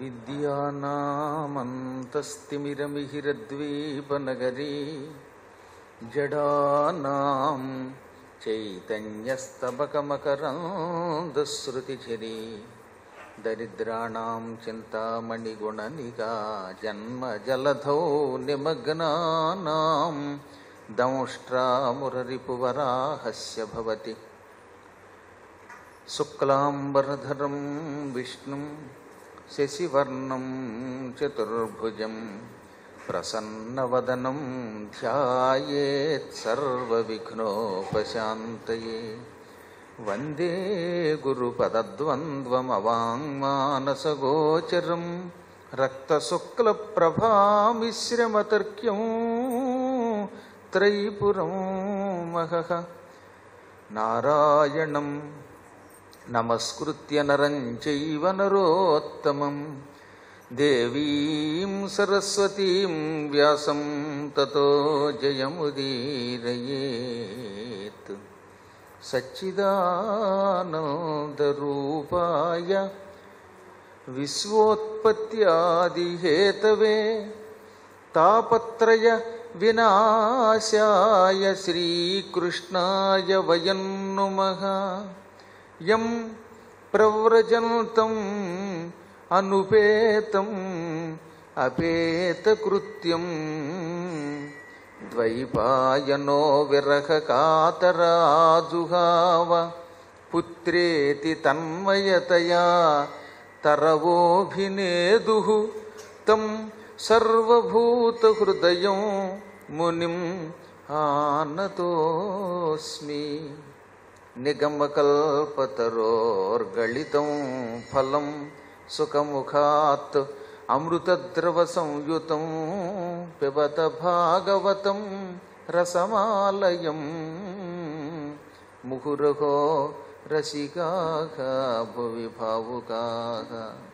విద్యానామంతస్తిమిరమిహిరద్వీపనగరీ జడానాం చైతన్యస్తబకమకరందశ్రుతిఝరీ దరిద్రాణం చింతామణిగుణనిగా జన్మజలధౌ నిమగ్నానాం దంష్ట్రామురరిపువరాహస్య భవతి శుక్లాంబరధరం విష్ణుం శశివర్ణం చతుర్భుజం ప్రసన్నవదనం ధ్యాయేత్ సర్వవిఘ్నోపశాంతయే వందే గురుపదద్వంద్వమవాङ्మానసగోచరం రక్తశుక్లప్రభామిశ్రమతర్క్యం త్రైపురం మహః నారాయణం నమస్కృత్య నరం చైవ నరోత్తమం దేవీం సరస్వతీం వ్యాసం తతో జయముదీరయేత్ సచ్చిదానందరూపాయ విశ్వోత్పత్యాదిహేతవే తాపత్రయ వినాశాయ శ్రీకృష్ణాయ వయం నుమః యం ప్రవ్రజంతం అనుపేతం అపేతకృత్యం ద్వైపాయనో విరహకాతరాజుహావ పుత్రేతి తన్మయతయా తరవోభినేదు తం సర్వభూతహృదయం మునిం ఆనతోస్మి నిగమకల్పతరోర్గళితం ఫలం సుఖముఖాత్ అమృతద్రవసంయుతం పిబత భాగవతం రసమాలయం ముహురహో రసికాః భువి భావుకాః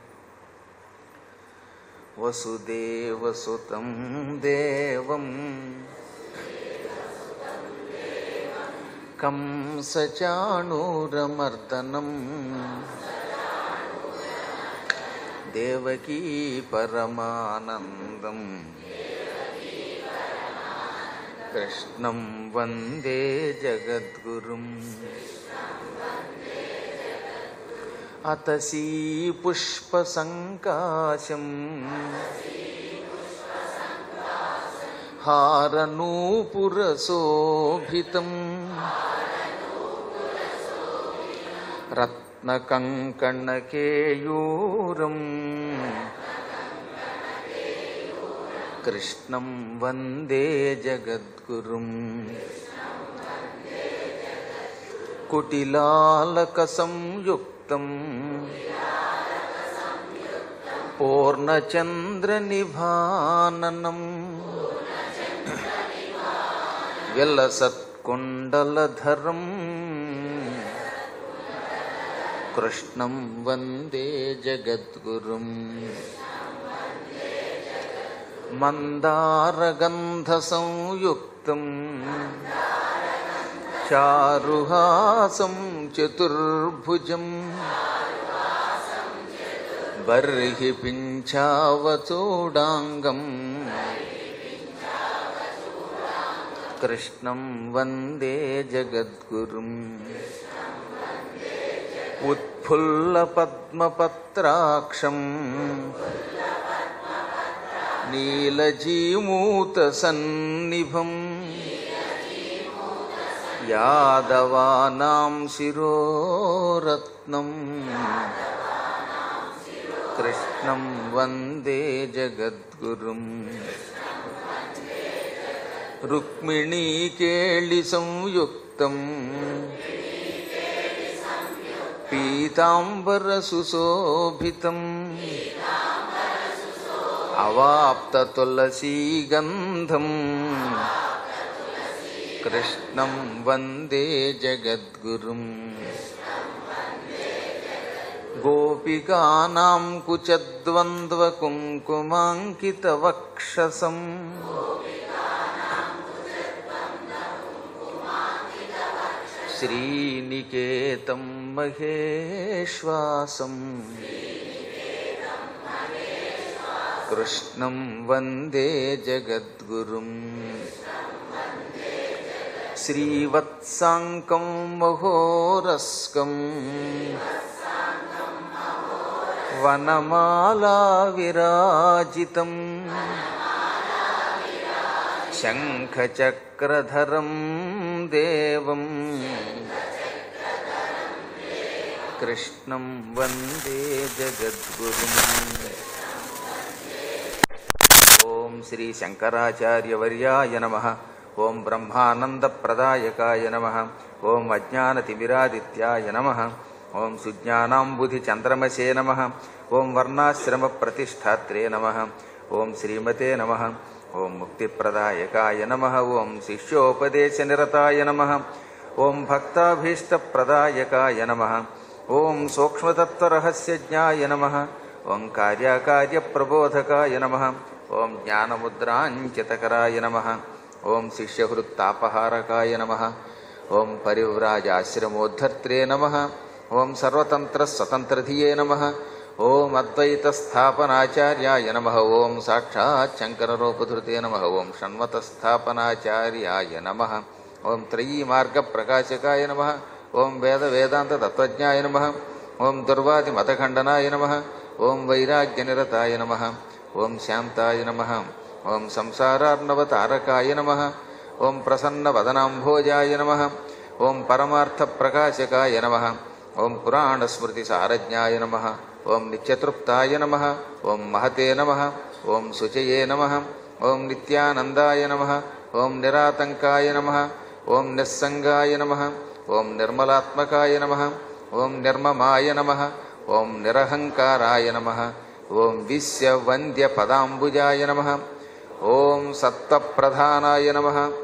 వసుదేవసుతం దేవం కంసచాణూరమర్దనం దేవకీ పరమానందం కృష్ణం వందే జగద్గురుం అతసీ పుష్పసంకాశం హారనూపురశోభితం రత్నకంకణకేయూరం కృష్ణం వందే జగద్గురుం కుటిలాలకసంయుక్తం పూర్ణచంద్రనిభాననం విలసత్కుండలధరం కృష్ణం వందే జగద్గురుం మందారగంధసంయుక్తం చారుహాసం చతుర్భుజం బర్హి పింఛావచూడాంగం కృష్ణం వందే జగద్గురుం उत्फुल्लपद्मपत्राक्षं नीलजीमूतसन्निभम् यादवानां शिरोरत्नम् कृष्णं वन्दे जगद्गुरुम् रुक्मिणीकेळिसंयुक्तम् पीताम्बरसुशोभितम् अवाप्ततुलसीगन्धम् कृष्णं वन्दे जगद्गुरुम् गोपिकानां कुचद्वन्द्वकुङ्कुमाङ्कितवक्षसम् శ్రీనికేతం మహేశ్వాసం కృష్ణం వందే జగద్గురుం శ్రీవత్సాంకం మహోరస్కం వనమాలా విరాజితం శంఖచక్రధరం దేవం కృష్ణం వందే జగద్గురుం ఓం శ్రీ శంకరాచార్యవర్యాయ నమ ఓం బ్రహ్మానందప్రదాయకాయ నమ ఓం అజ్ఞానతిమిరాదిత్యాయ నమ ఓం సుజ్ఞానాంబుధిచంద్రమసే నమ ఓం వర్ణాశ్రమప్రతిష్టాత్రే నమ ఓం శ్రీమతే నమ ఓం ముక్తిప్రదాయకాయ నమ ఓం శిష్యోపదేశనిరతాయ నమ ఓం భక్తాభీష్టప్రదాయకాయ నమ ఓం సూక్ష్మతత్వరహస్యజ్ఞాయ నమ ఓం కార్యాకార్యప్రబోధకాయ నమ ఓం జ్ఞానముద్రాంచితకరాయ నమ ఓం శిష్యహృత్తాపహారకాయ నమ ఓం పరివ్రాజాశ్రమోద్ధర్త్రే నమ ఓం సర్వతంత్రస్వతంత్రధియే నమ ఓం అద్వైతస్థాపనాచార్యాయ నమ ఓం సాక్షాత్ శంకరరూపధృతే నమ ఓం షణ్మతస్థాపనాచార్యాయ నమ ఓం త్రయీమార్గప్రకాశకాయ నమ ఓం వేద వేదాంత తత్వజ్ఞాయ నమ ఓం దుర్వాదిమతఖండనాయ నమ ఓం వైరాగ్యనిరతాయ నమ ఓం శాంతాయ నమ ఓం సంసారార్ణవతారకాయ నమ ఓం ప్రసన్నవదనాంభోజాయ నమ ఓం పరమార్థప్రకాశకాయ నమ ఓం పురాణస్మృతిసారజ్ఞాయ నమ ఓం నిత్యతృప్తాయ నమ ఓం మహతే నమ ఓం శుచయే నమ ఓం నిత్యానందాయ నమ ఓం నిరాతంకాయ నమ ఓం నిస్సంగాయ నమ ఓం నిర్మలాత్మకాయ నమ ఓం నిర్మమాయ నమ ఓం నిరహంకారాయ నమ ఓం విశ్వవంద్యపదాంబుజాయ నమ ఓం సత్వప్రధానాయ నమ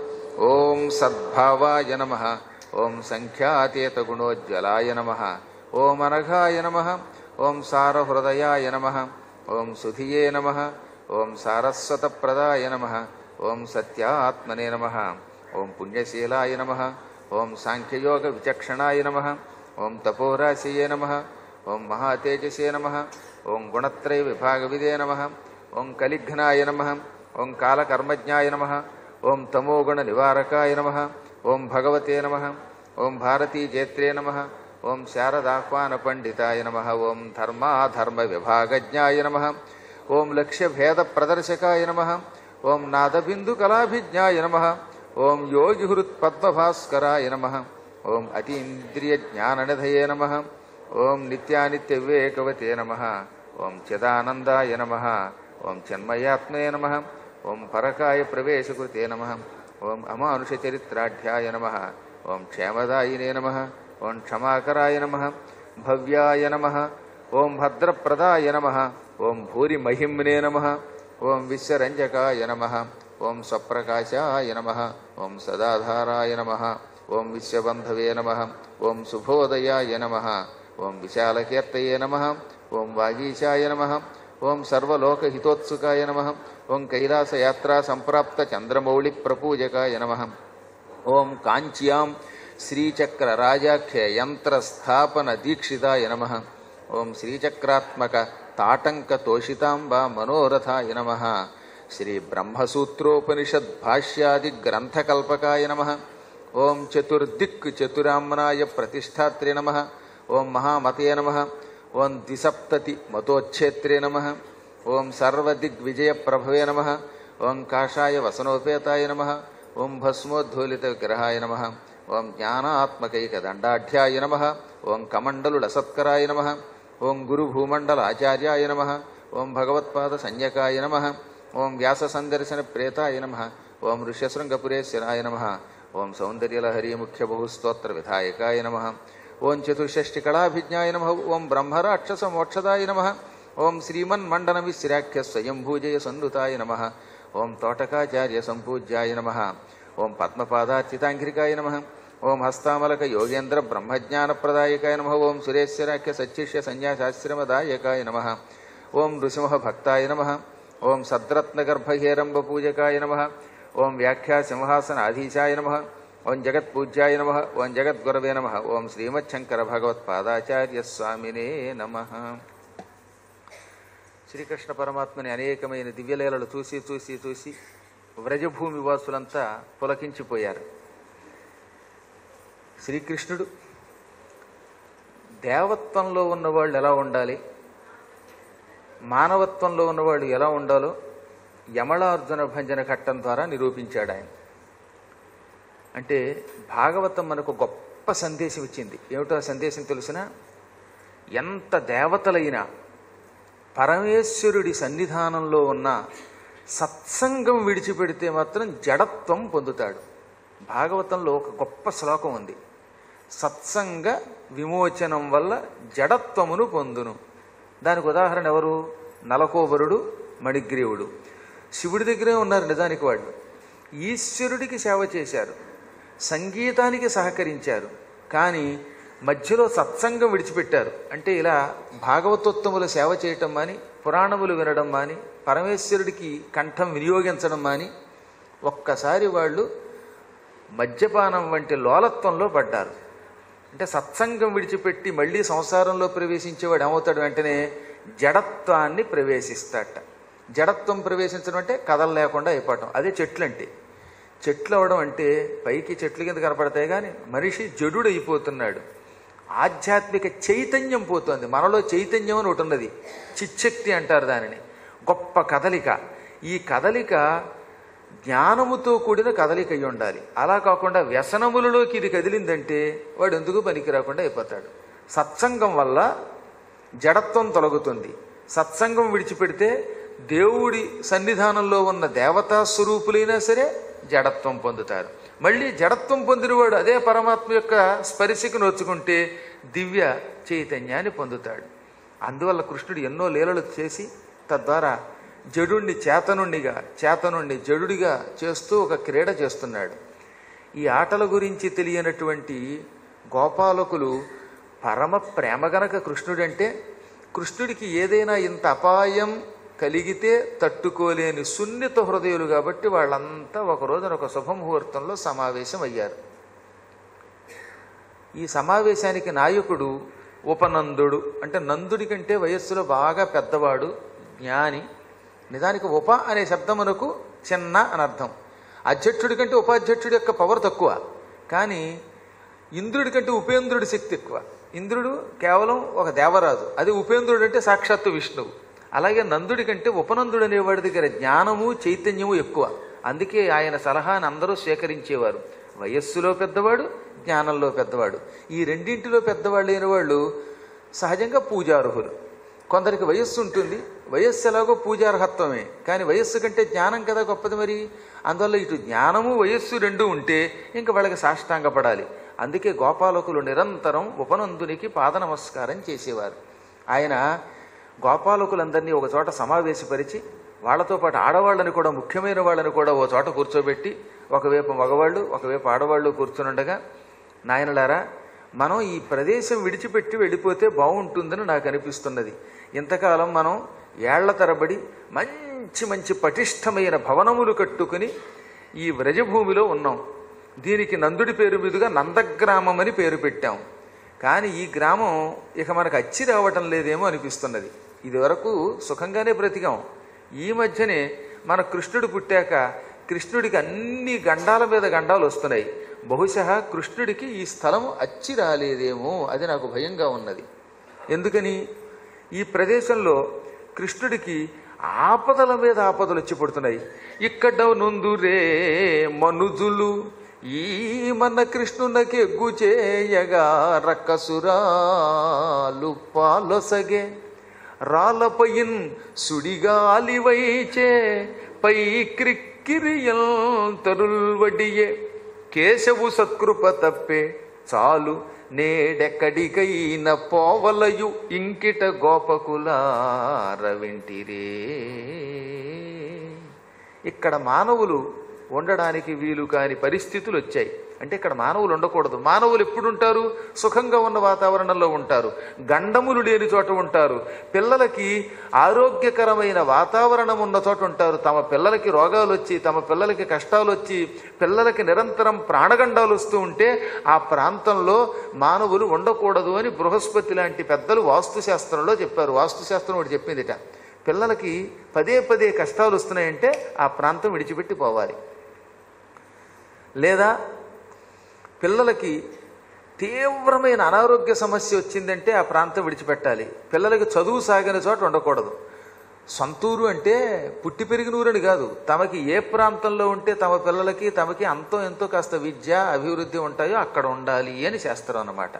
ఓం సద్భావాయ నమ ఓం సంఖ్యాతీతగుణోజ్వలాయ నమ ఓం అనఘాయ నమ ఓం సారహృదయాయ నమ ఓం సుధియే నమ ఓం సారస్వతప్రదాయ నమ ఓం సత్యాత్మనే నమ ఓం పుణ్యశీలాయ నమ ఓం సాంఖ్యయోగ విచక్షణాయ నమ ఓం తపోరాశయే నమ ఓం మహాతేజసే నమ ఓం గుణత్రయ విభాగవిదే నమ ఓం కలిఘ్నాయ నమ ఓం కాలకర్మజ్ఞాయ నమ ఓం తమోగుణ నివారకాయ నమ ఓం భగవతే నమ ఓం భారతీజేత్రే నమ ఓం శారదాహ్వాన పండితాయ నమ ఓం ధర్మాధర్మ విభాగజ్ఞాయ నమ ఓం లక్ష్యభేద ప్రదర్శకాయ నమ ఓం నాదబిందు కళాభిజ్ఞాయ నమ ఓం యోగిహృత్పద్మభాస్కరాయ నమ ఓం అతీంద్రియ జ్ఞాననిధయే నమ ఓం నిత్యానిత్య వివేకవతే నమ ఓం చిదానందాయ నమ ఓం చిన్మయాత్మే నమ ఓం పరకాయ ప్రవేశకృతే నమ ఓం అమానుషచరిత్రాఢ్యాయ నమ ఓం క్షేమదాయినే నమ ఓం క్షమాకరాయ నమ భవ్యాయ నమ ఓం భద్రప్రదాయ నమ ఓం భూరిమహిమ్నే నమ ఓం విశ్వరంజకాయ నమ ఓం స్వప్రకాశాయ నమ ఓం సదాధారాయ నమ ఓం విశ్వబంధవే నమ ఓం శుభోదయాయ నమ ఓం విశాలకీర్తయే నమ ఓం వాగీశాయ నమ ఓం సర్వలోకహితోత్సుకాయ నమ ఓం కైలాసయాత్రా సంప్రాప్త చంద్రమౌళి ప్రపూజకాయ నమ ఓం కాంచ్యాం శ్రీచక్రరాజాఖ్య యంత్రస్థాపన దీక్షితాయ నమ ఓం శ్రీచక్రాత్మక తాటంక తోషితాంబా మనోరథాయ నమ శ్రీ బ్రహ్మసూత్రోపనిషద్ భాష్యాది గ్రంథకల్పకాయ నమ ఓం చతుర్దిక్ చతురామ్నాయ ప్రతిష్టాత్రే నమ ఓం మహామతే నమ ఓం ద్విసప్తతి మతోచ్ఛేత్రే నమ ఓం సర్వదిగ్విజయ ప్రభవే నమ ఓం కాషాయ వసనోపేతాయ నమ ఓం భస్మోద్ధూలిత విగ్రహాయ నమ ఓం జ్ఞానాత్మకైకదండాఢ్యాయ నమ ఓం కమండలులసత్కరాయ నమ ఓం గురుభూమండల ఆచార్యాయ నమ ఓం భగవత్పాద సంజ్ఞకాయ నమ ఓం వ్యాస సందర్శన ప్రేతాయ నమ ఓం ఋష్యశృంగపురేశ్వరాయ నమ ఓం సౌందర్యలహరి ముఖ్య బహుస్తోత్ర విధాయకాయ నమ ఓం చతుషష్టి కళాభిజ్ఞాయ నమ ఓం బ్రహ్మరాక్షస మోక్షదాయ నమ ఓం శ్రీమన్మండన విశ్రాఖ్య స్వయంభూజయ సందుతాయ నమ ఓం తోటకాచార్య సంపూజ్యాయ నమ ఓం పద్మపాదార్చితాంఘ్రికాయ నమ ఓం హస్తామలక యోగేంద్ర బ్రహ్మజ్ఞానప్రదాయకాయ నమ ఓం సురేశ్వరాఖ్య సచ్చిష్య సన్యాసాశ్రమదాయకాయ నమ ఓం నృసింహ భక్తాయ నమ ఓం సద్రత్నగర్భహేరంబ పూజకాయ నమ ఓం వ్యాఖ్యా సింహాసనాధీశాయ నమ ఓం జగత్పూజ్యాయ నమ ఓం జగద్గురవే నమ ఓం శ్రీమచ్చంకర భగవత్పాదాచార్య స్వామినే నమ శ్రీకృష్ణ పరమాత్మని అనేకమైన దివ్యలీలలు చూసి చూసి చూసి వ్రజభూమి వాసులంతా పులకించిపోయారు శ్రీకృష్ణుడు దేవత్వంలో ఉన్నవాళ్ళు ఎలా ఉండాలి మానవత్వంలో ఉన్నవాళ్ళు ఎలా ఉండాలో యమళార్జున భంజన ఘట్టం ద్వారా నిరూపించాడు ఆయన అంటే భాగవతం మనకు గొప్ప సందేశం ఇచ్చింది ఏమిటో ఆ సందేశం తెలిసిన ఎంత దేవతలైనా పరమేశ్వరుడి సన్నిధానంలో ఉన్న సత్సంగం విడిచిపెడితే మాత్రం జడత్వం పొందుతాడు భాగవతంలో ఒక గొప్ప శ్లోకం ఉంది సత్సంగ విమోచనం వల్ల జడత్వమును పొందును దానికి ఉదాహరణ ఎవరు నలకోబరుడు మణిగ్రీవుడు శివుడి దగ్గరే ఉన్నారు నిజానికి వాళ్ళు ఈశ్వరుడికి సేవ చేశారు సంగీతానికి సహకరించారు కానీ మధ్యలో సత్సంగం విడిచిపెట్టారు అంటే ఇలా భాగవతోత్తముల సేవ చేయటం మాని పురాణములు వినడం మాని పరమేశ్వరుడికి కంఠం వినియోగించడం మాని ఒక్కసారి వాళ్ళు మద్యపానం వంటి లోలత్వంలో పడ్డారు అంటే సత్సంగం విడిచిపెట్టి మళ్ళీ సంసారంలో ప్రవేశించేవాడు ఏమవుతాడు వెంటనే జడత్వాన్ని ప్రవేశిస్తాడట జడత్వం ప్రవేశించడం అంటే కథలు లేకుండా అయిపోవటం అదే చెట్లు అంటే చెట్లు అవడం అంటే పైకి చెట్లు కింద కనపడతాయి కానీ మనిషి జడుడు అయిపోతున్నాడు ఆధ్యాత్మిక చైతన్యం పోతుంది మనలో చైతన్యం అని ఒకటి ఉన్నది చిచ్చక్తి అంటారు దానిని గొప్ప కదలిక ఈ కదలిక జ్ఞానముతో కూడిన కదలిక అయి ఉండాలి అలా కాకుండా వ్యసనములలోకి ఇది కదిలిందంటే వాడు ఎందుకు పనికి రాకుండా అయిపోతాడు సత్సంగం వల్ల జడత్వం తొలగుతుంది సత్సంగం విడిచిపెడితే దేవుడి సన్నిధానంలో ఉన్న దేవతా స్వరూపులైనా సరే జడత్వం పొందుతారు మళ్ళీ జడత్వం పొందినవాడు అదే పరమాత్మ యొక్క స్పర్శకి నోచుకుంటే దివ్య చైతన్యాన్ని పొందుతాడు అందువల్ల కృష్ణుడు ఎన్నో లీలలు చేసి తద్వారా జడుణ్ణి చేతనుండిగా చేతనుండి జడుడిగా చేస్తూ ఒక క్రీడ చేస్తున్నాడు ఈ ఆటల గురించి తెలియనటువంటి గోపాలకులు పరమ ప్రేమ గనక కృష్ణుడంటే కృష్ణుడికి ఏదైనా ఇంత అపాయం కలిగితే తట్టుకోలేని సున్నిత హృదయులు కాబట్టి వాళ్ళంతా ఒక రోజున ఒక శుభముహూర్తంలో సమావేశం అయ్యారు ఈ సమావేశానికి నాయకుడు ఉపనందుడు అంటే నందుడి కంటే వయస్సులో బాగా పెద్దవాడు జ్ఞాని నిజానికి ఉప అనే శబ్దమునకు చిన్న అని అర్థం అధ్యక్షుడి కంటే ఉపాధ్యక్షుడి యొక్క పవర్ తక్కువ కానీ ఇంద్రుడి కంటే ఉపేంద్రుడి శక్తి ఎక్కువ ఇంద్రుడు కేవలం ఒక దేవరాజు అది ఉపేంద్రుడు అంటే సాక్షాత్తు విష్ణువు అలాగే నందుడి కంటే ఉపనందుడు అనేవాడి దగ్గర జ్ఞానము చైతన్యము ఎక్కువ అందుకే ఆయన సలహాని అందరూ స్వీకరించేవారు వయస్సులో పెద్దవాడు జ్ఞానంలో పెద్దవాడు ఈ రెండింటిలో పెద్దవాళ్ళు అయిన వాళ్ళు సహజంగా పూజార్హులు కొందరికి వయస్సు ఉంటుంది వయస్సు ఎలాగో పూజార్హత్వమే కానీ వయస్సు కంటే జ్ఞానం కదా గొప్పది మరి అందువల్ల ఇటు జ్ఞానము వయస్సు రెండు ఉంటే ఇంకా వాళ్ళకి సాష్టాంగపడాలి అందుకే గోపాలకులు నిరంతరం ఉపనందునికి పాద నమస్కారం చేసేవారు ఆయన గోపాలకులందరినీ ఒక చోట సమావేశపరిచి వాళ్ళతో పాటు ఆడవాళ్ళని కూడా ముఖ్యమైన వాళ్ళని కూడా ఓ చోట కూర్చోబెట్టి ఒకవైపు మగవాళ్ళు ఒకవైపు ఆడవాళ్ళు కూర్చునుండగా నాయనలారా మనం ఈ ప్రదేశం విడిచిపెట్టి వెళ్ళిపోతే బాగుంటుందని నాకు అనిపిస్తున్నది ఇంతకాలం మనం ఏళ్ల తరబడి మంచి మంచి పటిష్టమైన భవనములు కట్టుకుని ఈ వ్రజభూమిలో ఉన్నాం దీనికి నందుడి పేరు మీదుగా నందగ్రామం అని పేరు పెట్టాం కానీ ఈ గ్రామం ఇక మనకు అచ్చి రావటం లేదేమో అనిపిస్తున్నది ఇది వరకు సుఖంగానే బ్రతికాం ఈ మధ్యనే మన కృష్ణుడు పుట్టాక కృష్ణుడికి అన్ని గండాల మీద గండాలు వస్తున్నాయి బహుశా కృష్ణుడికి ఈ స్థలం అచ్చి రాలేదేమో అది నాకు భయంగా ఉన్నది ఎందుకని ఈ ప్రదేశంలో కృష్ణుడికి ఆపదల మీద ఆపదలు వచ్చి పడుతున్నాయి ఇక్కడ నుందురే మనుజులు ఈ మన కృష్ణునకి ఎగ్గు చేయగా రక్కసురాలు పాలొసగే రాలపయిన్ సుడిగాలివైచే పై క్రిక్కిరియల్ తరుల్వడియే కేశవు సత్కృప తప్పే చాలు నేడెక్కడికైన పోవలయు ఇంకిట గోపకులారవింటిరే ఇక్కడ మానవులు ఉండడానికి వీలు కాని పరిస్థితులు వచ్చాయి అంటే ఇక్కడ మానవులు ఉండకూడదు మానవులు ఎప్పుడు ఉంటారు సుఖంగా ఉన్న వాతావరణంలో ఉంటారు గండములు లేని చోట ఉంటారు పిల్లలకి ఆరోగ్యకరమైన వాతావరణం ఉన్న చోట ఉంటారు తమ పిల్లలకి రోగాలు వచ్చి తమ పిల్లలకి కష్టాలు వచ్చి పిల్లలకి నిరంతరం ప్రాణగండాలు వస్తూ ఉంటే ఆ ప్రాంతంలో మానవులు ఉండకూడదు అని బృహస్పతి లాంటి పెద్దలు వాస్తుశాస్త్రంలో చెప్పారు వాస్తుశాస్త్రం ఒకటి చెప్పిందిట పిల్లలకి పదే పదే కష్టాలు వస్తున్నాయంటే ఆ ప్రాంతం విడిచిపెట్టి పోవాలి లేదా పిల్లలకి తీవ్రమైన అనారోగ్య సమస్య వచ్చిందంటే ఆ ప్రాంతం విడిచిపెట్టాలి పిల్లలకి చదువు సాగిన చోట ఉండకూడదు సొంతూరు అంటే పుట్టి పెరిగిన ఊరని కాదు తమకి ఏ ప్రాంతంలో ఉంటే తమ పిల్లలకి తమకి అంతో ఎంతో కాస్త విద్య అభివృద్ధి ఉంటాయో అక్కడ ఉండాలి అని శాస్త్రం అన్నమాట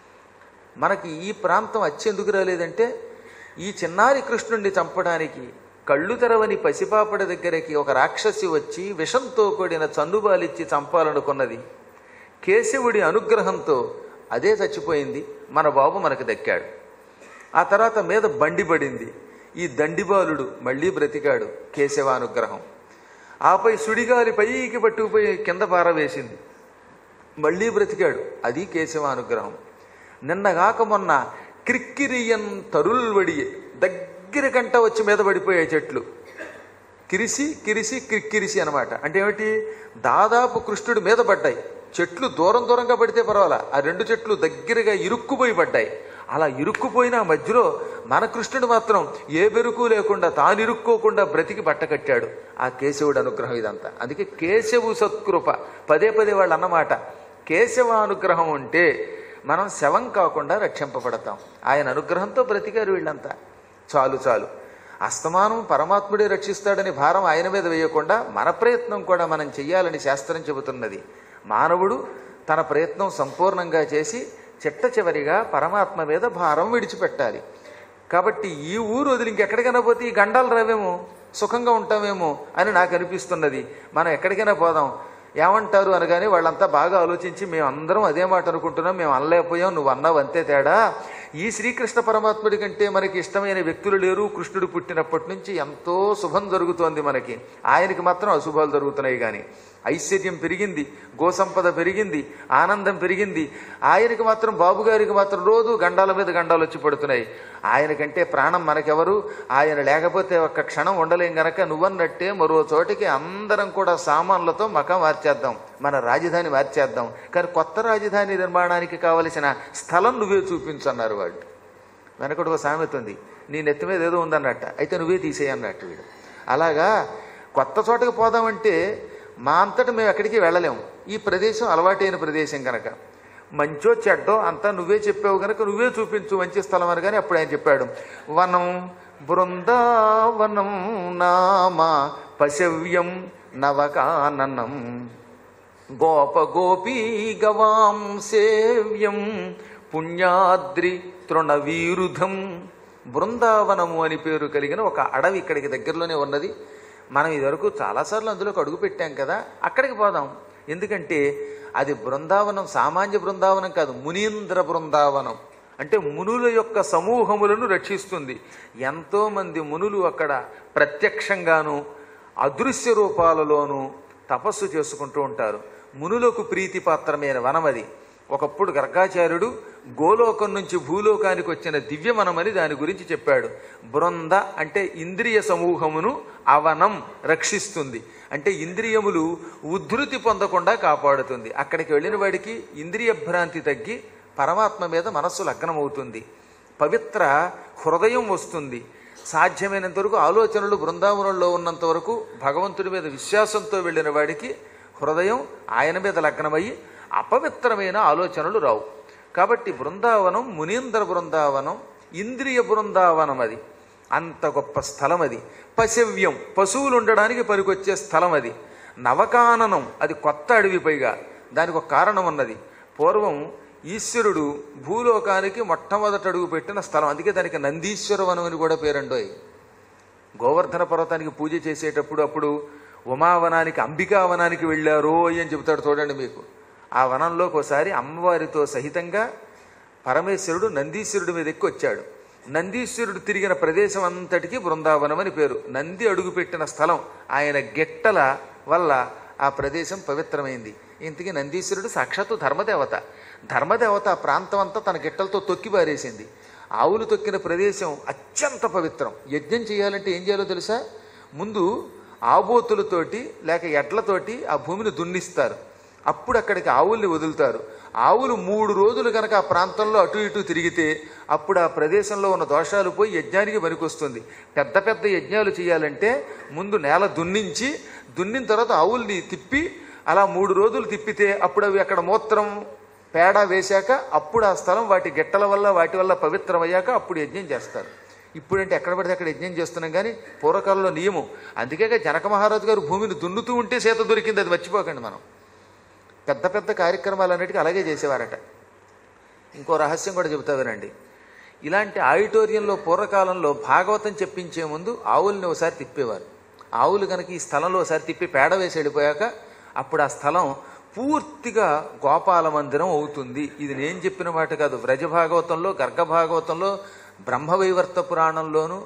మనకి ఈ ప్రాంతం అచ్చెందుకు రాలేదంటే ఈ చిన్నారి కృష్ణుణ్ణి చంపడానికి కళ్ళు తెరవని పసిపాపడ దగ్గరికి ఒక రాక్షసి వచ్చి విషంతో కూడిన చన్నుబాలిచ్చి చంపాలనుకున్నది కేశవుడి అనుగ్రహంతో అదే చచ్చిపోయింది మన బాబు మనకు దక్కాడు ఆ తర్వాత మీద బండి పడింది ఈ దండిబాలుడు మళ్ళీ బ్రతికాడు కేశవానుగ్రహం ఆపై సుడిగాలి పైకి పట్టుకుపోయి కింద పారవేసింది మళ్ళీ బ్రతికాడు అది కేశవానుగ్రహం నిన్నగాక మొన్న క్రిక్కిరియన్ తరుల్వడి దగ్గర కంట వచ్చి మీద పడిపోయాయి చెట్లు కిరిసి కిరిసి క్రిక్కిరిసి అనమాట అంటే ఏమిటి దాదాపు కృష్ణుడి మీద పడ్డాయి చెట్లు దూరం దూరంగా పడితే పర్వాలా ఆ రెండు చెట్లు దగ్గరగా ఇరుక్కుపోయి పడ్డాయి అలా ఇరుక్కుపోయిన ఆ మధ్యలో మన కృష్ణుడు మాత్రం ఏ బెరుకు లేకుండా తాను ఇరుక్కోకుండా బ్రతికి బట్ట కట్టాడు ఆ కేశవుడు అనుగ్రహం ఇదంతా అందుకే కేశవు సత్కృప పదే పదే వాళ్ళు అన్నమాట కేశవ అనుగ్రహం ఉంటే మనం శవం కాకుండా రక్షింపబడతాం ఆయన అనుగ్రహంతో బ్రతికారు వీళ్ళంతా చాలు చాలు అస్తమానం పరమాత్ముడే రక్షిస్తాడని భారం ఆయన మీద వేయకుండా మన ప్రయత్నం కూడా మనం చెయ్యాలని శాస్త్రం చెబుతున్నది మానవుడు తన ప్రయత్నం సంపూర్ణంగా చేసి చిట్ట చివరిగా పరమాత్మ మీద భారం విడిచిపెట్టాలి కాబట్టి ఈ ఊరు వదిలి ఇంకెక్కడికైనా పోతే ఈ గండాలు రావేమో సుఖంగా ఉంటామేమో అని నాకు అనిపిస్తున్నది మనం ఎక్కడికైనా పోదాం ఏమంటారు అనగానే వాళ్ళంతా బాగా ఆలోచించి మేము అందరం అదే మాట అనుకుంటున్నాం మేము అనలేకపోయాం నువ్వు అన్నావు అంతే తేడా ఈ శ్రీకృష్ణ పరమాత్ముడి కంటే మనకి ఇష్టమైన వ్యక్తులు లేరు కృష్ణుడు పుట్టినప్పటి నుంచి ఎంతో శుభం జరుగుతోంది మనకి ఆయనకి మాత్రం అశుభాలు జరుగుతున్నాయి కానీ ఐశ్వర్యం పెరిగింది గోసంపద పెరిగింది ఆనందం పెరిగింది ఆయనకి మాత్రం బాబు గారికి మాత్రం రోజు గండాల మీద గండాలు వచ్చి పడుతున్నాయి ఆయనకంటే ప్రాణం మనకెవరు ఆయన లేకపోతే ఒక్క క్షణం ఉండలేం గనక నువ్వన్నట్టే మరో చోటికి అందరం కూడా సామాన్లతో మకం మార్చేద్దాం మన రాజధాని మార్చేద్దాం కానీ కొత్త రాజధాని నిర్మాణానికి కావలసిన స్థలం నువ్వే చూపించు అన్నారు వాళ్ళు వెనకటి ఒక సామెత ఉంది నీ నెత్తి మీద ఏదో ఉందన్నట్ట అయితే నువ్వే తీసేయన్నట్టు వీడు అలాగా కొత్త చోటకి పోదామంటే మా అంతటా మేము ఎక్కడికి వెళ్ళలేము ఈ ప్రదేశం అలవాటైన ప్రదేశం కనుక మంచో చెడ్డో అంతా నువ్వే చెప్పావు కనుక నువ్వే చూపించు మంచి స్థలం అని కానీ అప్పుడు ఆయన చెప్పాడు వనం బృందావనం నామా పశవ్యం నవకాననం గోప గోపీ గవాం సేవ్యం పుణ్యాద్రి తృణవీరుధం బృందావనము అని పేరు కలిగిన ఒక అడవి ఇక్కడికి దగ్గరలోనే ఉన్నది మనం ఇదివరకు చాలాసార్లు అందులోకి అడుగు పెట్టాం కదా అక్కడికి పోదాం ఎందుకంటే అది బృందావనం సామాన్య బృందావనం కాదు మునీంద్ర బృందావనం అంటే మునుల యొక్క సమూహములను రక్షిస్తుంది ఎంతోమంది మునులు అక్కడ ప్రత్యక్షంగాను అదృశ్య రూపాలలోనూ తపస్సు చేసుకుంటూ ఉంటారు మునులకు ప్రీతిపాత్రమైన వనం అది ఒకప్పుడు గర్గాచార్యుడు గోలోకం నుంచి భూలోకానికి వచ్చిన దివ్యవనమని దాని గురించి చెప్పాడు బృంద అంటే ఇంద్రియ సమూహమును అవనం రక్షిస్తుంది అంటే ఇంద్రియములు ఉద్ధృతి పొందకుండా కాపాడుతుంది అక్కడికి వెళ్ళిన వాడికి ఇంద్రియ భ్రాంతి తగ్గి పరమాత్మ మీద మనస్సు లగ్నమవుతుంది పవిత్ర హృదయం వస్తుంది సాధ్యమైనంత వరకు ఆలోచనలు బృందావనంలో ఉన్నంత వరకు భగవంతుడి మీద విశ్వాసంతో వెళ్ళిన వాడికి హృదయం ఆయన మీద లగ్నమయ్యి అపవిత్రమైన ఆలోచనలు రావు కాబట్టి బృందావనం మునీంద్ర బృందావనం ఇంద్రియ బృందావనం అది అంత గొప్ప స్థలం అది పశవ్యం పశువులు ఉండడానికి పనికొచ్చే స్థలం అది నవకాననం అది కొత్త అడవి పైగా దానికి ఒక కారణం ఉన్నది పూర్వం ఈశ్వరుడు భూలోకానికి మొట్టమొదట అడుగు పెట్టిన స్థలం అందుకే దానికి నందీశ్వర వనం అని కూడా పేరండోయ్ గోవర్ధన పర్వతానికి పూజ చేసేటప్పుడు అప్పుడు ఉమావనానికి అంబికావనానికి వెళ్ళారో అని చెబుతాడు చూడండి మీకు ఆ వనంలోకి ఒకసారి అమ్మవారితో సహితంగా పరమేశ్వరుడు నందీశ్వరుడి మీద ఎక్కి వచ్చాడు నందీశ్వరుడు తిరిగిన ప్రదేశం అంతటికి బృందావనం అని పేరు నంది అడుగుపెట్టిన స్థలం ఆయన గిట్టల వల్ల ఆ ప్రదేశం పవిత్రమైంది ఇంతకీ నందీశ్వరుడు సాక్షాత్తు ధర్మదేవత ధర్మదేవత ఆ ప్రాంతం అంతా తన గిట్టలతో తొక్కి పారేసింది ఆవులు తొక్కిన ప్రదేశం అత్యంత పవిత్రం యజ్ఞం చేయాలంటే ఏం చేయాలో తెలుసా ముందు ఆబోతులతోటి లేక ఎడ్లతోటి ఆ భూమిని దున్నిస్తారు అప్పుడు అక్కడికి ఆవుల్ని వదులుతారు ఆవులు మూడు రోజులు కనుక ఆ ప్రాంతంలో అటు ఇటు తిరిగితే అప్పుడు ఆ ప్రదేశంలో ఉన్న దోషాలు పోయి యజ్ఞానికి పనికొస్తుంది పెద్ద పెద్ద యజ్ఞాలు చేయాలంటే ముందు నేల దున్నించి దున్నిన తర్వాత ఆవుల్ని తిప్పి అలా మూడు రోజులు తిప్పితే అప్పుడు అవి అక్కడ మూత్రం పేడ వేశాక అప్పుడు ఆ స్థలం వాటి గిట్టల వల్ల వాటి వల్ల పవిత్రమయ్యాక అప్పుడు యజ్ఞం చేస్తారు ఇప్పుడంటే ఎక్కడ పడితే అక్కడ యజ్ఞం చేస్తున్నాం కానీ పూర్వకాలంలో నియమం అందుకే జనక మహారాజు గారు భూమిని దున్నుతూ ఉంటే సీత దొరికింది అది మర్చిపోకండి మనం పెద్ద పెద్ద కార్యక్రమాలన్నిటికీ అలాగే చేసేవారట ఇంకో రహస్యం కూడా చెబుతా వినండి ఇలాంటి ఆడిటోరియంలో పూర్వకాలంలో భాగవతం చెప్పించే ముందు ఆవుల్ని ఒకసారి తిప్పేవారు ఆవులు కనుక ఈ స్థలంలో ఒకసారి తిప్పి పేడ వేసి వెళ్ళిపోయాక అప్పుడు ఆ స్థలం పూర్తిగా గోపాల మందిరం అవుతుంది ఇది నేను చెప్పిన మాట కాదు వ్రజ భాగవతంలో గర్గ భాగవతంలో బ్రహ్మవైవర్త పురాణంలోను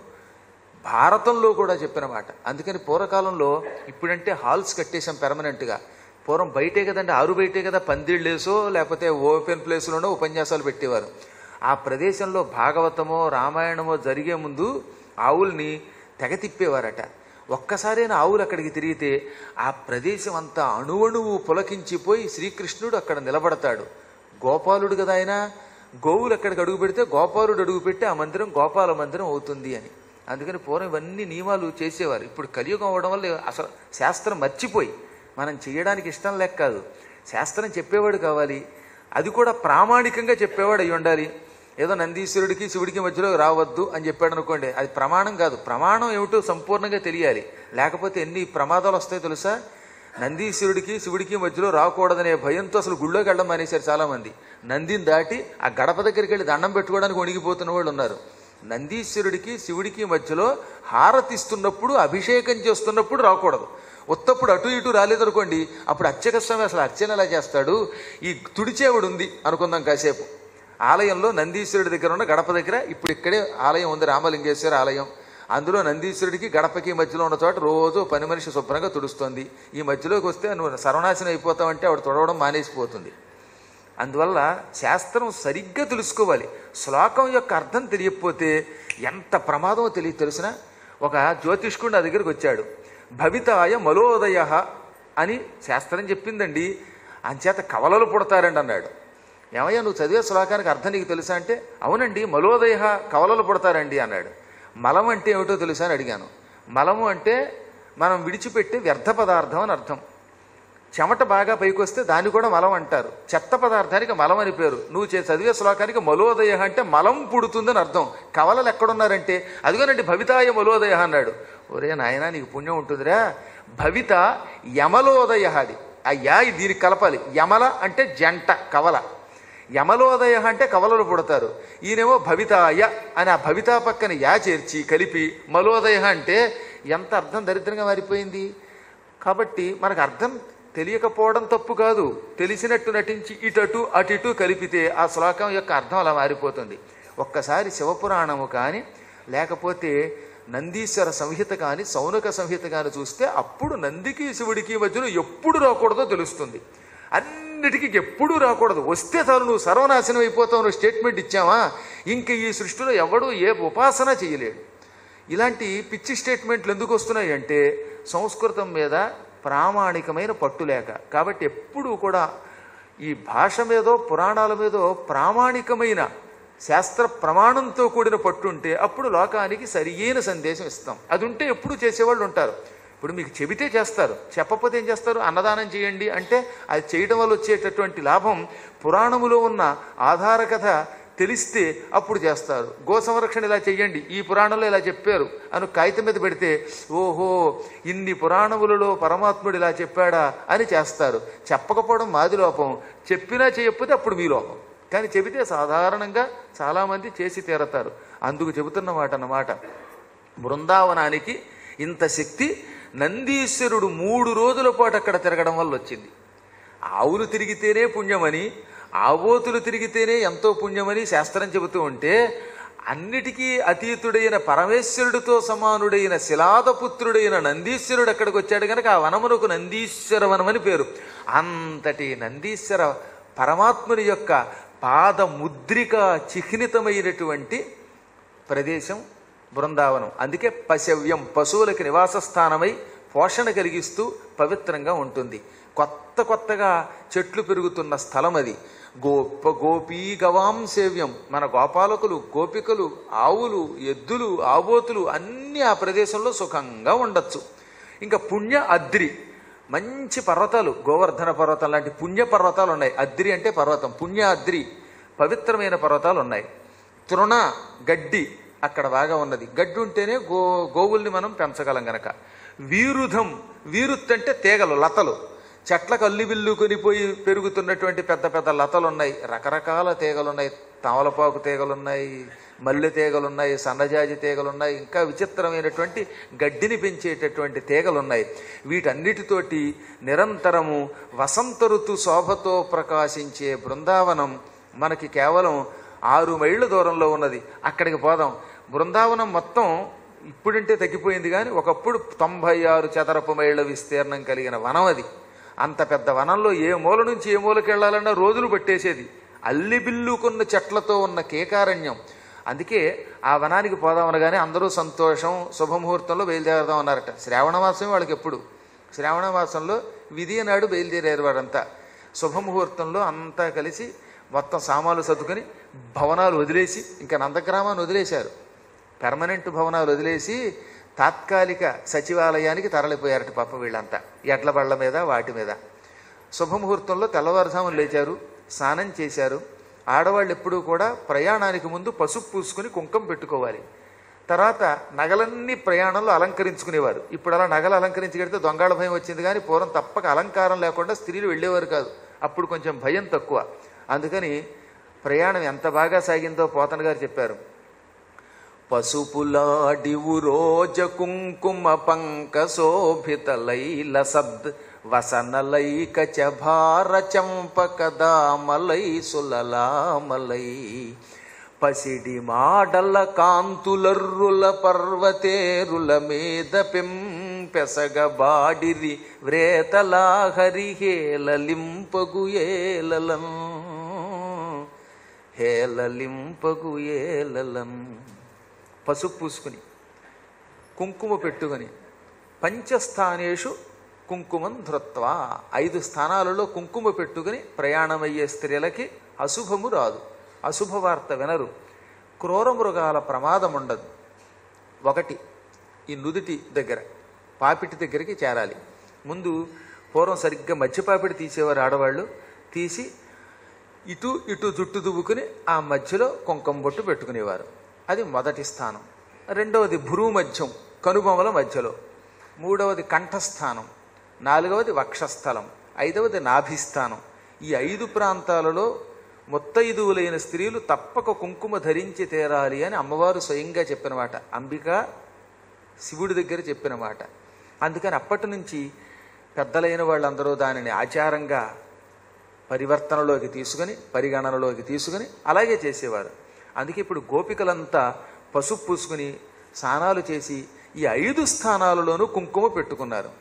భారతంలో కూడా చెప్పిన మాట అందుకని పూర్వకాలంలో ఇప్పుడంటే హాల్స్ కట్టేశాం పెర్మనెంట్గా పూర్వం బయటే కదండి ఆరు బయటే కదా పందిళ్ళేసో లేకపోతే ఓపెన్ ప్లేస్లోనో ఉపన్యాసాలు పెట్టేవారు ఆ ప్రదేశంలో భాగవతమో రామాయణమో జరిగే ముందు ఆవుల్ని తెగ తిప్పేవారట ఒక్కసారైనా ఆవులు అక్కడికి తిరిగితే ఆ ప్రదేశం అంతా అణువణువు పులకించిపోయి శ్రీకృష్ణుడు అక్కడ నిలబడతాడు గోపాలుడు కదా ఆయన గోవులు అక్కడికి అడుగు పెడితే గోపాలుడు అడుగు పెట్టి ఆ మందిరం గోపాల మందిరం అవుతుంది అని అందుకని పూర్వం ఇవన్నీ నియమాలు చేసేవారు ఇప్పుడు కలియుగం అవడం వల్ల అసలు శాస్త్రం మర్చిపోయి మనం చేయడానికి ఇష్టం లేక కాదు శాస్త్రం చెప్పేవాడు కావాలి అది కూడా ప్రామాణికంగా చెప్పేవాడు అయి ఉండాలి ఏదో నందీశ్వరుడికి శివుడికి మధ్యలో రావద్దు అని చెప్పాడు అనుకోండి అది ప్రమాణం కాదు ప్రమాణం ఏమిటో సంపూర్ణంగా తెలియాలి లేకపోతే ఎన్ని ప్రమాదాలు వస్తాయో తెలుసా నందీశ్వరుడికి శివుడికి మధ్యలో రాకూడదనే భయంతో అసలు గుళ్ళోకి వెళ్ళడం మానేశారు చాలామంది నందిని దాటి ఆ గడప దగ్గరికి వెళ్ళి దండం పెట్టుకోవడానికి వణిగిపోతున్న వాళ్ళు ఉన్నారు నందీశ్వరుడికి శివుడికి మధ్యలో హారతిస్తున్నప్పుడు అభిషేకం చేస్తున్నప్పుడు రాకూడదు ఉత్తప్పుడు అటు ఇటు రాలేదనుకోండి అప్పుడు అర్చక స్వామి అసలు అర్చన ఎలా చేస్తాడు ఈ తుడిచేవాడు ఉంది అనుకుందాం కాసేపు ఆలయంలో నందీశ్వరుడి దగ్గర ఉన్న గడప దగ్గర ఇప్పుడు ఇక్కడే ఆలయం ఉంది రామలింగేశ్వర ఆలయం అందులో నందీశ్వరుడికి గడపకి మధ్యలో ఉన్న చోట రోజు పని మనిషి శుభ్రంగా తుడుస్తోంది ఈ మధ్యలోకి వస్తే నువ్వు సర్వనాశనం అయిపోతావంటే ఆవిడ తుడవడం మానేసిపోతుంది అందువల్ల శాస్త్రం సరిగ్గా తెలుసుకోవాలి శ్లోకం యొక్క అర్థం తెలియకపోతే ఎంత ప్రమాదమో తెలియ తెలిసిన ఒక జ్యోతిష్కుడు నా దగ్గరికి వచ్చాడు భవితాయ మలోదయ అని శాస్త్రం చెప్పిందండి అంచేత కవలలు పుడతారండి అన్నాడు ఏమయ్యా నువ్వు చదివే శ్లోకానికి అర్థం నీకు తెలుసా అంటే అవునండి మలోదయ కవలలు పుడతారండి అన్నాడు మలం అంటే ఏమిటో తెలుసా అని అడిగాను మలము అంటే మనం విడిచిపెట్టే వ్యర్థ పదార్థం అని అర్థం చెమట బాగా పైకి వస్తే దాన్ని కూడా మలం అంటారు చెత్త పదార్థానికి మలం అని పేరు నువ్వు చే చదివే శ్లోకానికి మలోదయ అంటే మలం పుడుతుందని అర్థం కవలలు ఎక్కడున్నారంటే అదిగోనండి భవితాయ మలోదయ అన్నాడు ఒరే నాయన నీకు పుణ్యం ఉంటుందిరా భవిత యమలోదయ అది ఆ యా దీనికి కలపాలి యమల అంటే జంట కవల యమలోదయ అంటే కవలలు పుడతారు ఈయనేమో భవితాయ అని ఆ భవితా పక్కన యా చేర్చి కలిపి మలోదయ అంటే ఎంత అర్థం దరిద్రంగా మారిపోయింది కాబట్టి మనకు అర్థం తెలియకపోవడం తప్పు కాదు తెలిసినట్టు నటించి ఇటటు అటిటు కలిపితే ఆ శ్లోకం యొక్క అర్థం అలా మారిపోతుంది ఒక్కసారి శివపురాణము కానీ లేకపోతే నందీశ్వర సంహిత కానీ సౌనక సంహిత కానీ చూస్తే అప్పుడు నందికి శివుడికి మధ్యలో ఎప్పుడు రాకూడదో తెలుస్తుంది అన్నిటికీ ఎప్పుడూ రాకూడదు వస్తే చాలు నువ్వు సర్వనాశనం అయిపోతావు నువ్వు స్టేట్మెంట్ ఇచ్చావా ఇంక ఈ సృష్టిలో ఎవడూ ఏ ఉపాసన చేయలేడు ఇలాంటి పిచ్చి స్టేట్మెంట్లు ఎందుకు వస్తున్నాయి అంటే సంస్కృతం మీద ప్రామాణికమైన పట్టు లేక కాబట్టి ఎప్పుడూ కూడా ఈ భాష మీదో పురాణాల మీదో ప్రామాణికమైన శాస్త్ర ప్రమాణంతో కూడిన పట్టు ఉంటే అప్పుడు లోకానికి సరియైన సందేశం ఇస్తాం అది ఉంటే ఎప్పుడు చేసేవాళ్ళు ఉంటారు ఇప్పుడు మీకు చెబితే చేస్తారు చెప్పకపోతే ఏం చేస్తారు అన్నదానం చేయండి అంటే అది చేయడం వల్ల వచ్చేటటువంటి లాభం పురాణములో ఉన్న ఆధార కథ తెలిస్తే అప్పుడు చేస్తారు గో సంరక్షణ ఇలా చెయ్యండి ఈ పురాణంలో ఇలా చెప్పారు అని కాగితం మీద పెడితే ఓహో ఇన్ని పురాణములలో పరమాత్ముడు ఇలా చెప్పాడా అని చేస్తారు చెప్పకపోవడం మాది లోపం చెప్పినా చేయకపోతే అప్పుడు మీ లోపం కానీ చెబితే సాధారణంగా చాలామంది చేసి తీరతారు అందుకు చెబుతున్న మాట అన్నమాట బృందావనానికి ఇంత శక్తి నందీశ్వరుడు మూడు రోజుల పాటు అక్కడ తిరగడం వల్ల వచ్చింది ఆవులు తిరిగితేనే పుణ్యమని ఆవోతులు తిరిగితేనే ఎంతో పుణ్యమని శాస్త్రం చెబుతూ ఉంటే అన్నిటికీ అతీతుడైన పరమేశ్వరుడితో సమానుడైన శిలాదపుత్రుడైన నందీశ్వరుడు అక్కడికి వచ్చాడు కనుక ఆ వనమునకు నందీశ్వర వనమని పేరు అంతటి నందీశ్వర పరమాత్ముని యొక్క పాద ముద్రిక చిహ్నితమైనటువంటి ప్రదేశం బృందావనం అందుకే పశవ్యం పశువులకి నివాస స్థానమై పోషణ కలిగిస్తూ పవిత్రంగా ఉంటుంది కొత్త కొత్తగా చెట్లు పెరుగుతున్న స్థలం అది గోప గోపీ గవాం సేవ్యం మన గోపాలకులు గోపికలు ఆవులు ఎద్దులు ఆబోతులు అన్నీ ఆ ప్రదేశంలో సుఖంగా ఉండొచ్చు ఇంకా పుణ్య అద్రి మంచి పర్వతాలు గోవర్ధన పర్వతం లాంటి పుణ్య పర్వతాలు ఉన్నాయి అద్రి అంటే పర్వతం పుణ్య అద్రి పవిత్రమైన పర్వతాలు ఉన్నాయి తృణ గడ్డి అక్కడ బాగా ఉన్నది గడ్డి ఉంటేనే గో గోవుల్ని మనం పెంచగలం గనక వీరుధం వీరుత్ అంటే తీగలు లతలు చెట్లకు అల్లి కొనిపోయి పెరుగుతున్నటువంటి పెద్ద పెద్ద లతలు ఉన్నాయి రకరకాల తీగలు ఉన్నాయి తమలపాకు తీగలు ఉన్నాయి మల్లె తీగలు ఉన్నాయి సన్నజాజి తీగలు ఉన్నాయి ఇంకా విచిత్రమైనటువంటి గడ్డిని పెంచేటటువంటి తీగలు ఉన్నాయి వీటన్నిటితోటి నిరంతరము వసంత ఋతు శోభతో ప్రకాశించే బృందావనం మనకి కేవలం ఆరు మైళ్ళ దూరంలో ఉన్నది అక్కడికి పోదాం బృందావనం మొత్తం ఇప్పుడంటే తగ్గిపోయింది కానీ ఒకప్పుడు తొంభై ఆరు చదరపు మైళ్ళ విస్తీర్ణం కలిగిన వనం అది అంత పెద్ద వనంలో ఏ మూల నుంచి ఏ మూలకి వెళ్ళాలన్నా రోజులు పట్టేసేది అల్లిబిల్లుకున్న చెట్లతో ఉన్న కేకారణ్యం అందుకే ఆ వనానికి పోదాం అనగానే అందరూ సంతోషం శుభముహూర్తంలో బయలుదేరదాం అన్నారట శ్రావణ మాసం వాళ్ళకి ఎప్పుడు శ్రావణ మాసంలో విధి నాడు బయలుదేరారు వారంతా శుభముహూర్తంలో అంతా కలిసి మొత్తం సామాన్లు సర్దుకొని భవనాలు వదిలేసి ఇంకా నందగ్రామాన్ని వదిలేశారు పెర్మనెంట్ భవనాలు వదిలేసి తాత్కాలిక సచివాలయానికి తరలిపోయారట పాప వీళ్ళంతా ఎడ్ల బళ్ళ మీద వాటి మీద శుభముహూర్తంలో తెల్లవారుజామున లేచారు స్నానం చేశారు ఆడవాళ్ళు ఎప్పుడూ కూడా ప్రయాణానికి ముందు పసుపు పూసుకుని కుంకం పెట్టుకోవాలి తర్వాత నగలన్నీ ప్రయాణంలో అలంకరించుకునేవారు ఇప్పుడు అలా నగలు అలంకరించుకెడితే దొంగల భయం వచ్చింది కానీ పూర్వం తప్పక అలంకారం లేకుండా స్త్రీలు వెళ్ళేవారు కాదు అప్పుడు కొంచెం భయం తక్కువ అందుకని ప్రయాణం ఎంత బాగా సాగిందో పోతన గారు చెప్పారు పసుపులాడివు రోజ కుంకుమ పంక శోభిత లైల సద్ వసనలైక చభార చంపక దామలై సులలామలై పసిడి మాడల కాంతులర్రుల పర్వతేరుల మీద పెంపెసగ బాడిరి వ్రేతలా హరిహేలలింపగు ఏలలం హేలలింపగు ఏలలం పసుపు పూసుకుని కుంకుమ పెట్టుకొని పంచస్థానేషు కుంకుమం ధృత్వా ఐదు స్థానాలలో కుంకుమ పెట్టుకుని ప్రయాణమయ్యే స్త్రీలకి అశుభము రాదు అశుభ వార్త వినరు క్రూర మృగాల ప్రమాదం ఉండదు ఒకటి ఈ నుదుటి దగ్గర పాపిటి దగ్గరికి చేరాలి ముందు పూర్వం సరిగ్గా మధ్య పాపిడి తీసేవారు ఆడవాళ్ళు తీసి ఇటు ఇటు జుట్టు దువ్వుకుని ఆ మధ్యలో కుంకుమ బొట్టు పెట్టుకునేవారు అది మొదటి స్థానం రెండవది భ్రూ మధ్యం కనుబొమల మధ్యలో మూడవది కంఠస్థానం నాలుగవది వక్షస్థలం ఐదవది నాభిస్థానం ఈ ఐదు ప్రాంతాలలో ముత్తైదువులైన స్త్రీలు తప్పక కుంకుమ ధరించి తీరాలి అని అమ్మవారు స్వయంగా చెప్పిన మాట అంబిక శివుడి దగ్గర చెప్పిన మాట అందుకని అప్పటి నుంచి పెద్దలైన వాళ్ళందరూ దానిని ఆచారంగా పరివర్తనలోకి తీసుకుని పరిగణనలోకి తీసుకుని అలాగే చేసేవారు అందుకే ఇప్పుడు గోపికలంతా పసుపు పూసుకుని స్నానాలు చేసి ఈ ఐదు స్థానాలలోనూ కుంకుమ పెట్టుకున్నారు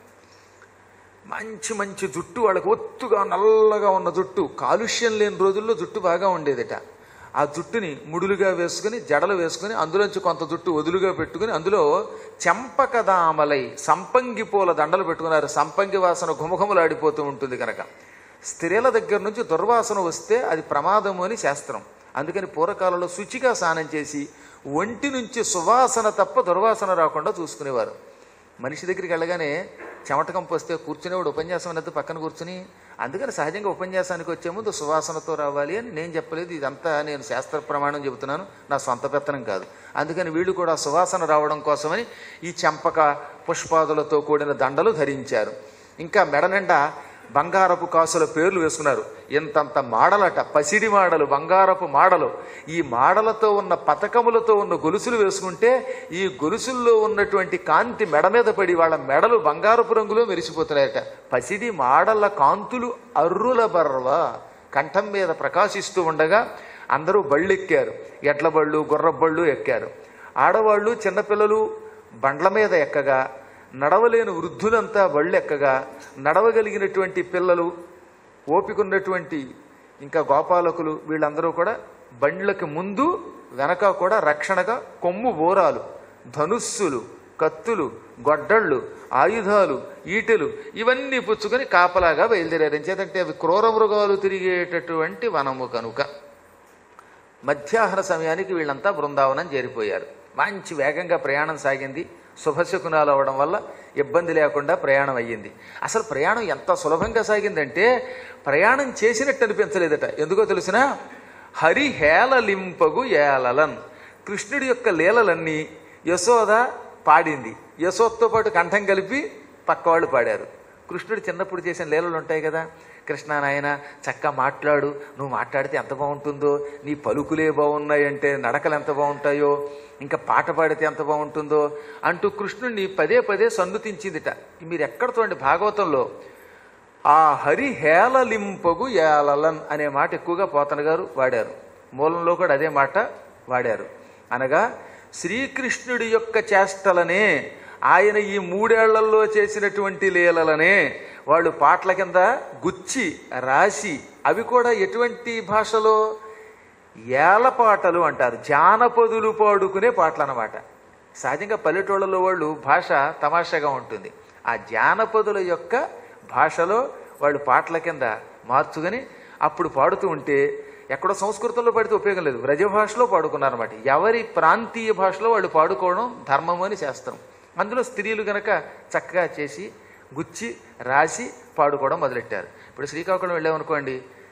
మంచి మంచి జుట్టు వాళ్ళకి ఒత్తుగా నల్లగా ఉన్న జుట్టు కాలుష్యం లేని రోజుల్లో జుట్టు బాగా ఉండేదట ఆ జుట్టుని ముడులుగా వేసుకుని జడలు వేసుకుని అందులోంచి కొంత జుట్టు వదులుగా పెట్టుకుని అందులో చెంపకదామలై సంపంగి పూల దండలు పెట్టుకున్నారు సంపంగి వాసన ఘుమఘుమలాడిపోతూ ఉంటుంది కనుక స్త్రీల దగ్గర నుంచి దుర్వాసన వస్తే అది ప్రమాదము అని శాస్త్రం అందుకని పూర్వకాలంలో శుచిగా స్నానం చేసి ఒంటి నుంచి సువాసన తప్ప దుర్వాసన రాకుండా చూసుకునేవారు మనిషి దగ్గరికి వెళ్ళగానే చెమటకంపు వస్తే కూర్చునేవాడు ఉపన్యాసం అనేది పక్కన కూర్చుని అందుకని సహజంగా ఉపన్యాసానికి వచ్చే ముందు సువాసనతో రావాలి అని నేను చెప్పలేదు ఇదంతా నేను శాస్త్ర ప్రమాణం చెబుతున్నాను నా సొంత పెత్తనం కాదు అందుకని వీళ్ళు కూడా సువాసన రావడం కోసమని ఈ చెంపక పుష్పాదులతో కూడిన దండలు ధరించారు ఇంకా మెడ నిండా బంగారపు కాసుల పేర్లు వేసుకున్నారు ఇంతంత మాడలట పసిడి మాడలు బంగారపు మాడలు ఈ మాడలతో ఉన్న పతకములతో ఉన్న గొలుసులు వేసుకుంటే ఈ గొలుసుల్లో ఉన్నటువంటి కాంతి మెడ మీద పడి వాళ్ళ మెడలు బంగారపు రంగులో మెరిసిపోతున్నాయట పసిడి మాడల కాంతులు అర్రుల బర్వ కంఠం మీద ప్రకాశిస్తూ ఉండగా అందరూ బళ్ళు ఎక్కారు ఎడ్ల బళ్ళు గుర్ర బళ్ళు ఎక్కారు ఆడవాళ్ళు చిన్నపిల్లలు బండ్ల మీద ఎక్కగా నడవలేని వృద్ధులంతా బళ్ళెక్కగా నడవగలిగినటువంటి పిల్లలు ఓపికన్నటువంటి ఇంకా గోపాలకులు వీళ్ళందరూ కూడా బండ్లకి ముందు వెనక కూడా రక్షణగా కొమ్ము బోరాలు ధనుస్సులు కత్తులు గొడ్డళ్ళు ఆయుధాలు ఈటెలు ఇవన్నీ పుచ్చుకొని కాపలాగా బయలుదేరారు ఎంచేతంటే అవి క్రూర మృగాలు తిరిగేటటువంటి వనము కనుక మధ్యాహ్న సమయానికి వీళ్ళంతా బృందావనం చేరిపోయారు మంచి వేగంగా ప్రయాణం సాగింది శుభశకునాలు అవడం వల్ల ఇబ్బంది లేకుండా ప్రయాణం అయ్యింది అసలు ప్రయాణం ఎంత సులభంగా సాగిందంటే ప్రయాణం చేసినట్టు అనిపించలేదట ఎందుకో తెలిసినా హరిహేళలింపగు ఏలలన్ కృష్ణుడి యొక్క లీలలన్నీ యశోద పాడింది యశోదతో పాటు కంఠం కలిపి పక్కవాళ్ళు పాడారు కృష్ణుడు చిన్నప్పుడు చేసిన లీలలు ఉంటాయి కదా కృష్ణ నాయన చక్క మాట్లాడు నువ్వు మాట్లాడితే ఎంత బాగుంటుందో నీ పలుకులే బాగున్నాయంటే నడకలు ఎంత బాగుంటాయో ఇంకా పాట పాడితే ఎంత బాగుంటుందో అంటూ కృష్ణుడిని పదే పదే సన్నుతించిందిట మీరు ఎక్కడ చూడండి భాగవతంలో ఆ హరి హేళలింపగు ఏలలన్ అనే మాట ఎక్కువగా పోతన గారు వాడారు మూలంలో కూడా అదే మాట వాడారు అనగా శ్రీకృష్ణుడి యొక్క చేష్టలనే ఆయన ఈ మూడేళ్లలో చేసినటువంటి లీలలనే వాళ్ళు పాటల కింద గుచ్చి రాసి అవి కూడా ఎటువంటి భాషలో ఏలపాటలు అంటారు జానపదులు పాడుకునే పాటలు అన్నమాట సహజంగా పల్లెటూళ్ళలో వాళ్ళు భాష తమాషాగా ఉంటుంది ఆ జానపదుల యొక్క భాషలో వాళ్ళు పాటల కింద మార్చుకొని అప్పుడు పాడుతూ ఉంటే ఎక్కడో సంస్కృతంలో పాడితే ఉపయోగం లేదు వ్రజ భాషలో పాడుకున్నారన్నమాట ఎవరి ప్రాంతీయ భాషలో వాళ్ళు పాడుకోవడం ధర్మము అని శాస్త్రం అందులో స్త్రీలు గనక చక్కగా చేసి గుచ్చి రాసి పాడుకోవడం మొదలెట్టారు ఇప్పుడు శ్రీకాకుళం వెళ్ళామనుకోండి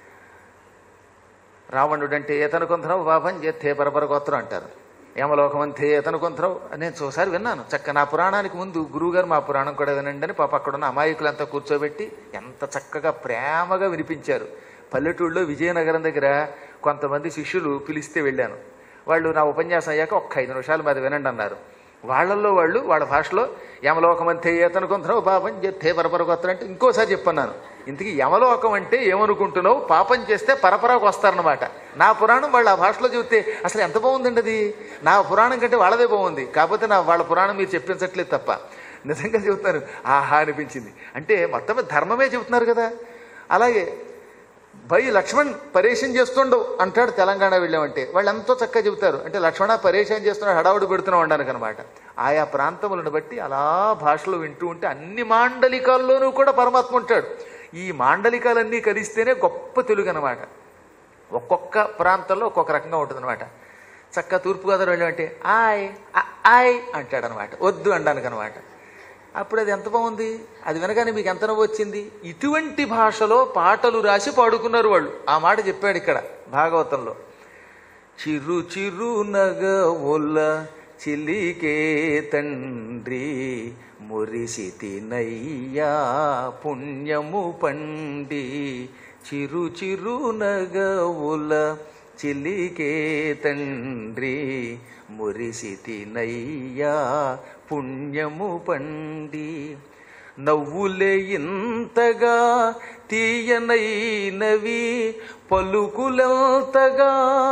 రావణుడు అంటే ఏతను కొంతరావు బాబం చేస్తే పరపర గోత్రం అంటారు యమలోకమంతే ఏతను కొంతరావు నేను ఒకసారి విన్నాను చక్క నా పురాణానికి ముందు గురువుగారు మా పురాణం కూడా వినండి అని పాప అక్కడ ఉన్న అమాయకులంతా కూర్చోబెట్టి ఎంత చక్కగా ప్రేమగా వినిపించారు పల్లెటూళ్ళలో విజయనగరం దగ్గర కొంతమంది శిష్యులు పిలిస్తే వెళ్ళాను వాళ్ళు నా ఉపన్యాసం అయ్యాక ఒక్క ఐదు నిమిషాలు మాది వినండి అన్నారు వాళ్ళల్లో వాళ్ళు వాళ్ళ భాషలో యమలోకం అంతే ఏతను కొంతరావు పాపం చేస్తే పరపర గోత్రం అంటే ఇంకోసారి చెప్పన్నాను ఇంతకీ యమలోకం అంటే ఏమనుకుంటున్నావు పాపం చేస్తే పరపరాకు వస్తారనమాట నా పురాణం వాళ్ళు ఆ భాషలో చెబితే అసలు ఎంత బాగుందండి అది నా పురాణం కంటే వాళ్ళదే బాగుంది కాకపోతే నా వాళ్ళ పురాణం మీరు చెప్పించట్లేదు తప్ప నిజంగా చెబుతున్నారు ఆహా అనిపించింది అంటే మొత్తం మీద ధర్మమే చెబుతున్నారు కదా అలాగే భై లక్ష్మణ్ పరేషం చేస్తుండవు అంటాడు తెలంగాణ వెళ్ళామంటే వాళ్ళు ఎంతో చక్కగా చెబుతారు అంటే లక్ష్మణ పరేషం చేస్తున్నాడు హడావుడి పెడుతున్నావు అనడానికి అనమాట ఆయా ప్రాంతములను బట్టి అలా భాషలో వింటూ ఉంటే అన్ని మాండలికాల్లోనూ కూడా పరమాత్మ ఉంటాడు ఈ మాండలికాలన్నీ కలిస్తేనే గొప్ప తెలుగు అనమాట ఒక్కొక్క ప్రాంతంలో ఒక్కొక్క రకంగా ఉంటుందన్నమాట చక్క తూర్పుగోదావరి వెళ్ళామంటే ఆయ్ ఆ- ఆయ్ అంటాడనమాట వద్దు అనడానికి అనమాట అప్పుడు అది ఎంత బాగుంది అది వినగానే మీకు ఎంత నవ్వు వచ్చింది ఇటువంటి భాషలో పాటలు రాసి పాడుకున్నారు వాళ్ళు ఆ మాట చెప్పాడు ఇక్కడ భాగవతంలో చిరు చిరు నగవుల చిలికే తండ్రి మురిసితి నయ్యా పుణ్యము పండి చిరు చిరు నగవుల చిలికే తండ్రి మురిసితి నయ్యా పుణ్యము పండి నవ్వులే ఇంతగా తీయనైనవి పలుకులంతగా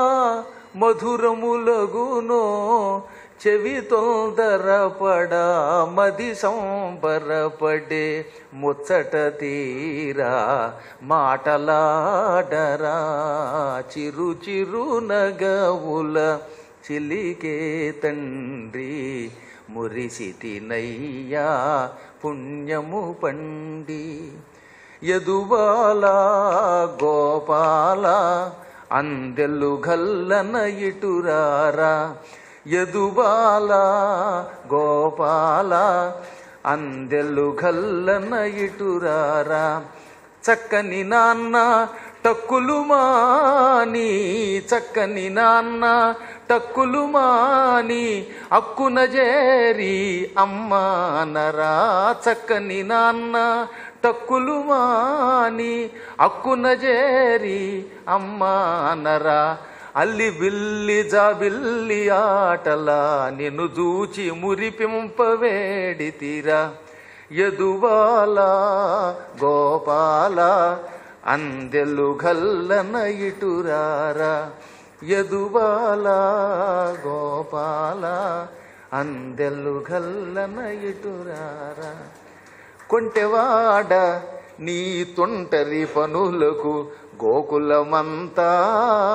మధురములగునో చెవి తొందరపడ మది సంబరపడే ముచ్చట తీరా మాటలాడరా చిరు చిరు నగవుల చిలికే తండ్రి మురిసితి నయ్యా పుణ్యము పండి యదుబాల గోపాల అందెల్లు గల్లన ఇటురారా యదుబాల గోపాల అందెల్లు గల్లన ఇటురారా చక్కని నాన్న టక్కులు మాని చక్కని నాన్న టక్కులు మాని అక్కున చేరి అమ్మానరా చక్కని నాన్న టక్కులు మాని అక్కున చేరి అమ్మానరా అల్లి బిల్లి జాబిల్లి ఆటలా నిన్ను చూచి మురిపింపవేడి తీరా యదువాల గోపాల అందెల్లు గల్లన ఇటురారా యదువాల గోపాల అందెల్లు గల్లన ఇటురారా కొంటెవాడ నీ తొంటరి పనులకు గోకులమంతా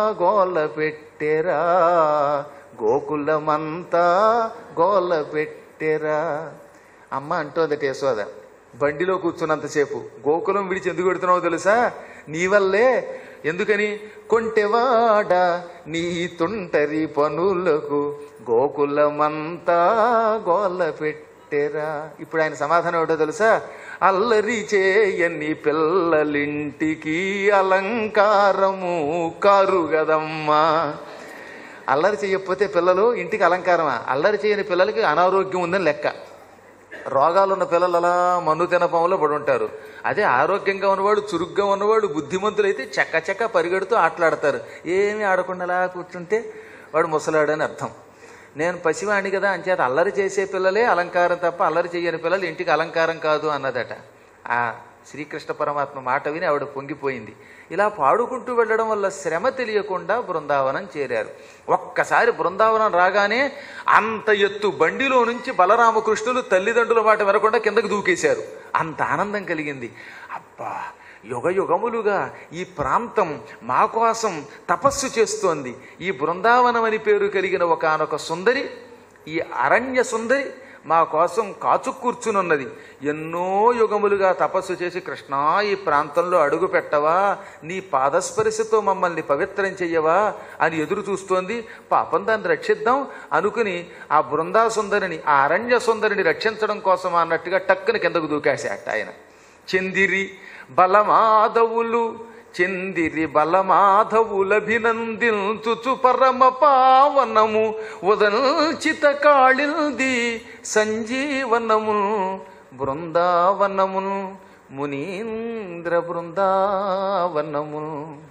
గోల పెట్టెరా గోకులమంతా గోల పెట్టెరా పెట్టెరా అమ్మ అంటోందట యశోద బండిలో కూర్చున్నంతసేపు గోకులం విడిచి ఎందుకు పెడుతున్నావో తెలుసా నీ వల్లే ఎందుకని కొంటెవాడ నీ తుంటరి పనులకు గోకులమంతా గోల పెట్టెరా ఇప్పుడు ఆయన సమాధానం ఏమిటో తెలుసా అల్లరి చేయని పిల్లలింటికి అలంకారము కారు గదమ్మా అల్లరి చేయకపోతే పిల్లలు ఇంటికి అలంకారమా అల్లరి చేయని పిల్లలకి అనారోగ్యం ఉందని లెక్క రోగాలు ఉన్న పిల్లలు అలా మన్ను తినపంలో పడి ఉంటారు అదే ఆరోగ్యంగా ఉన్నవాడు చురుగ్గా ఉన్నవాడు బుద్ధిమంతులైతే చెక్క చెక్క పరిగెడుతూ ఆటలాడతారు ఏమీ ఆడకుండా అలా కూర్చుంటే వాడు ముసలాడని అర్థం నేను పసివాణి కదా అంచేత అల్లరి చేసే పిల్లలే అలంకారం తప్ప అల్లరి చేయని పిల్లలు ఇంటికి అలంకారం కాదు అన్నదట ఆ శ్రీకృష్ణ పరమాత్మ మాట విని ఆవిడ పొంగిపోయింది ఇలా పాడుకుంటూ వెళ్ళడం వల్ల శ్రమ తెలియకుండా బృందావనం చేరారు ఒక్కసారి బృందావనం రాగానే అంత ఎత్తు బండిలో నుంచి బలరామకృష్ణులు తల్లిదండ్రుల మాట వినకుండా కిందకు దూకేశారు అంత ఆనందం కలిగింది అబ్బా యుగ యుగములుగా ఈ ప్రాంతం మా కోసం తపస్సు చేస్తోంది ఈ బృందావనం అని పేరు కలిగిన ఒకనొక సుందరి ఈ అరణ్య సుందరి మా కోసం కాచు కూర్చునున్నది ఎన్నో యుగములుగా తపస్సు చేసి కృష్ణా ఈ ప్రాంతంలో అడుగు పెట్టవా నీ పాదస్పర్శతో మమ్మల్ని పవిత్రం చెయ్యవా అని ఎదురు చూస్తోంది పాపం దాన్ని రక్షిద్దాం అనుకుని ఆ బృందా సుందరిని ఆ అరణ్య సుందరిని రక్షించడం కోసం అన్నట్టుగా టక్కుని కిందకు దూకేశాట ఆయన చెందిరి బలమాధవులు చెందిరి బలమాధవులభినందించుచు పరమ పావనము ఉదల్చిత కాళింది సంజీవనము బృందావనము మునీంద్ర బృందావనము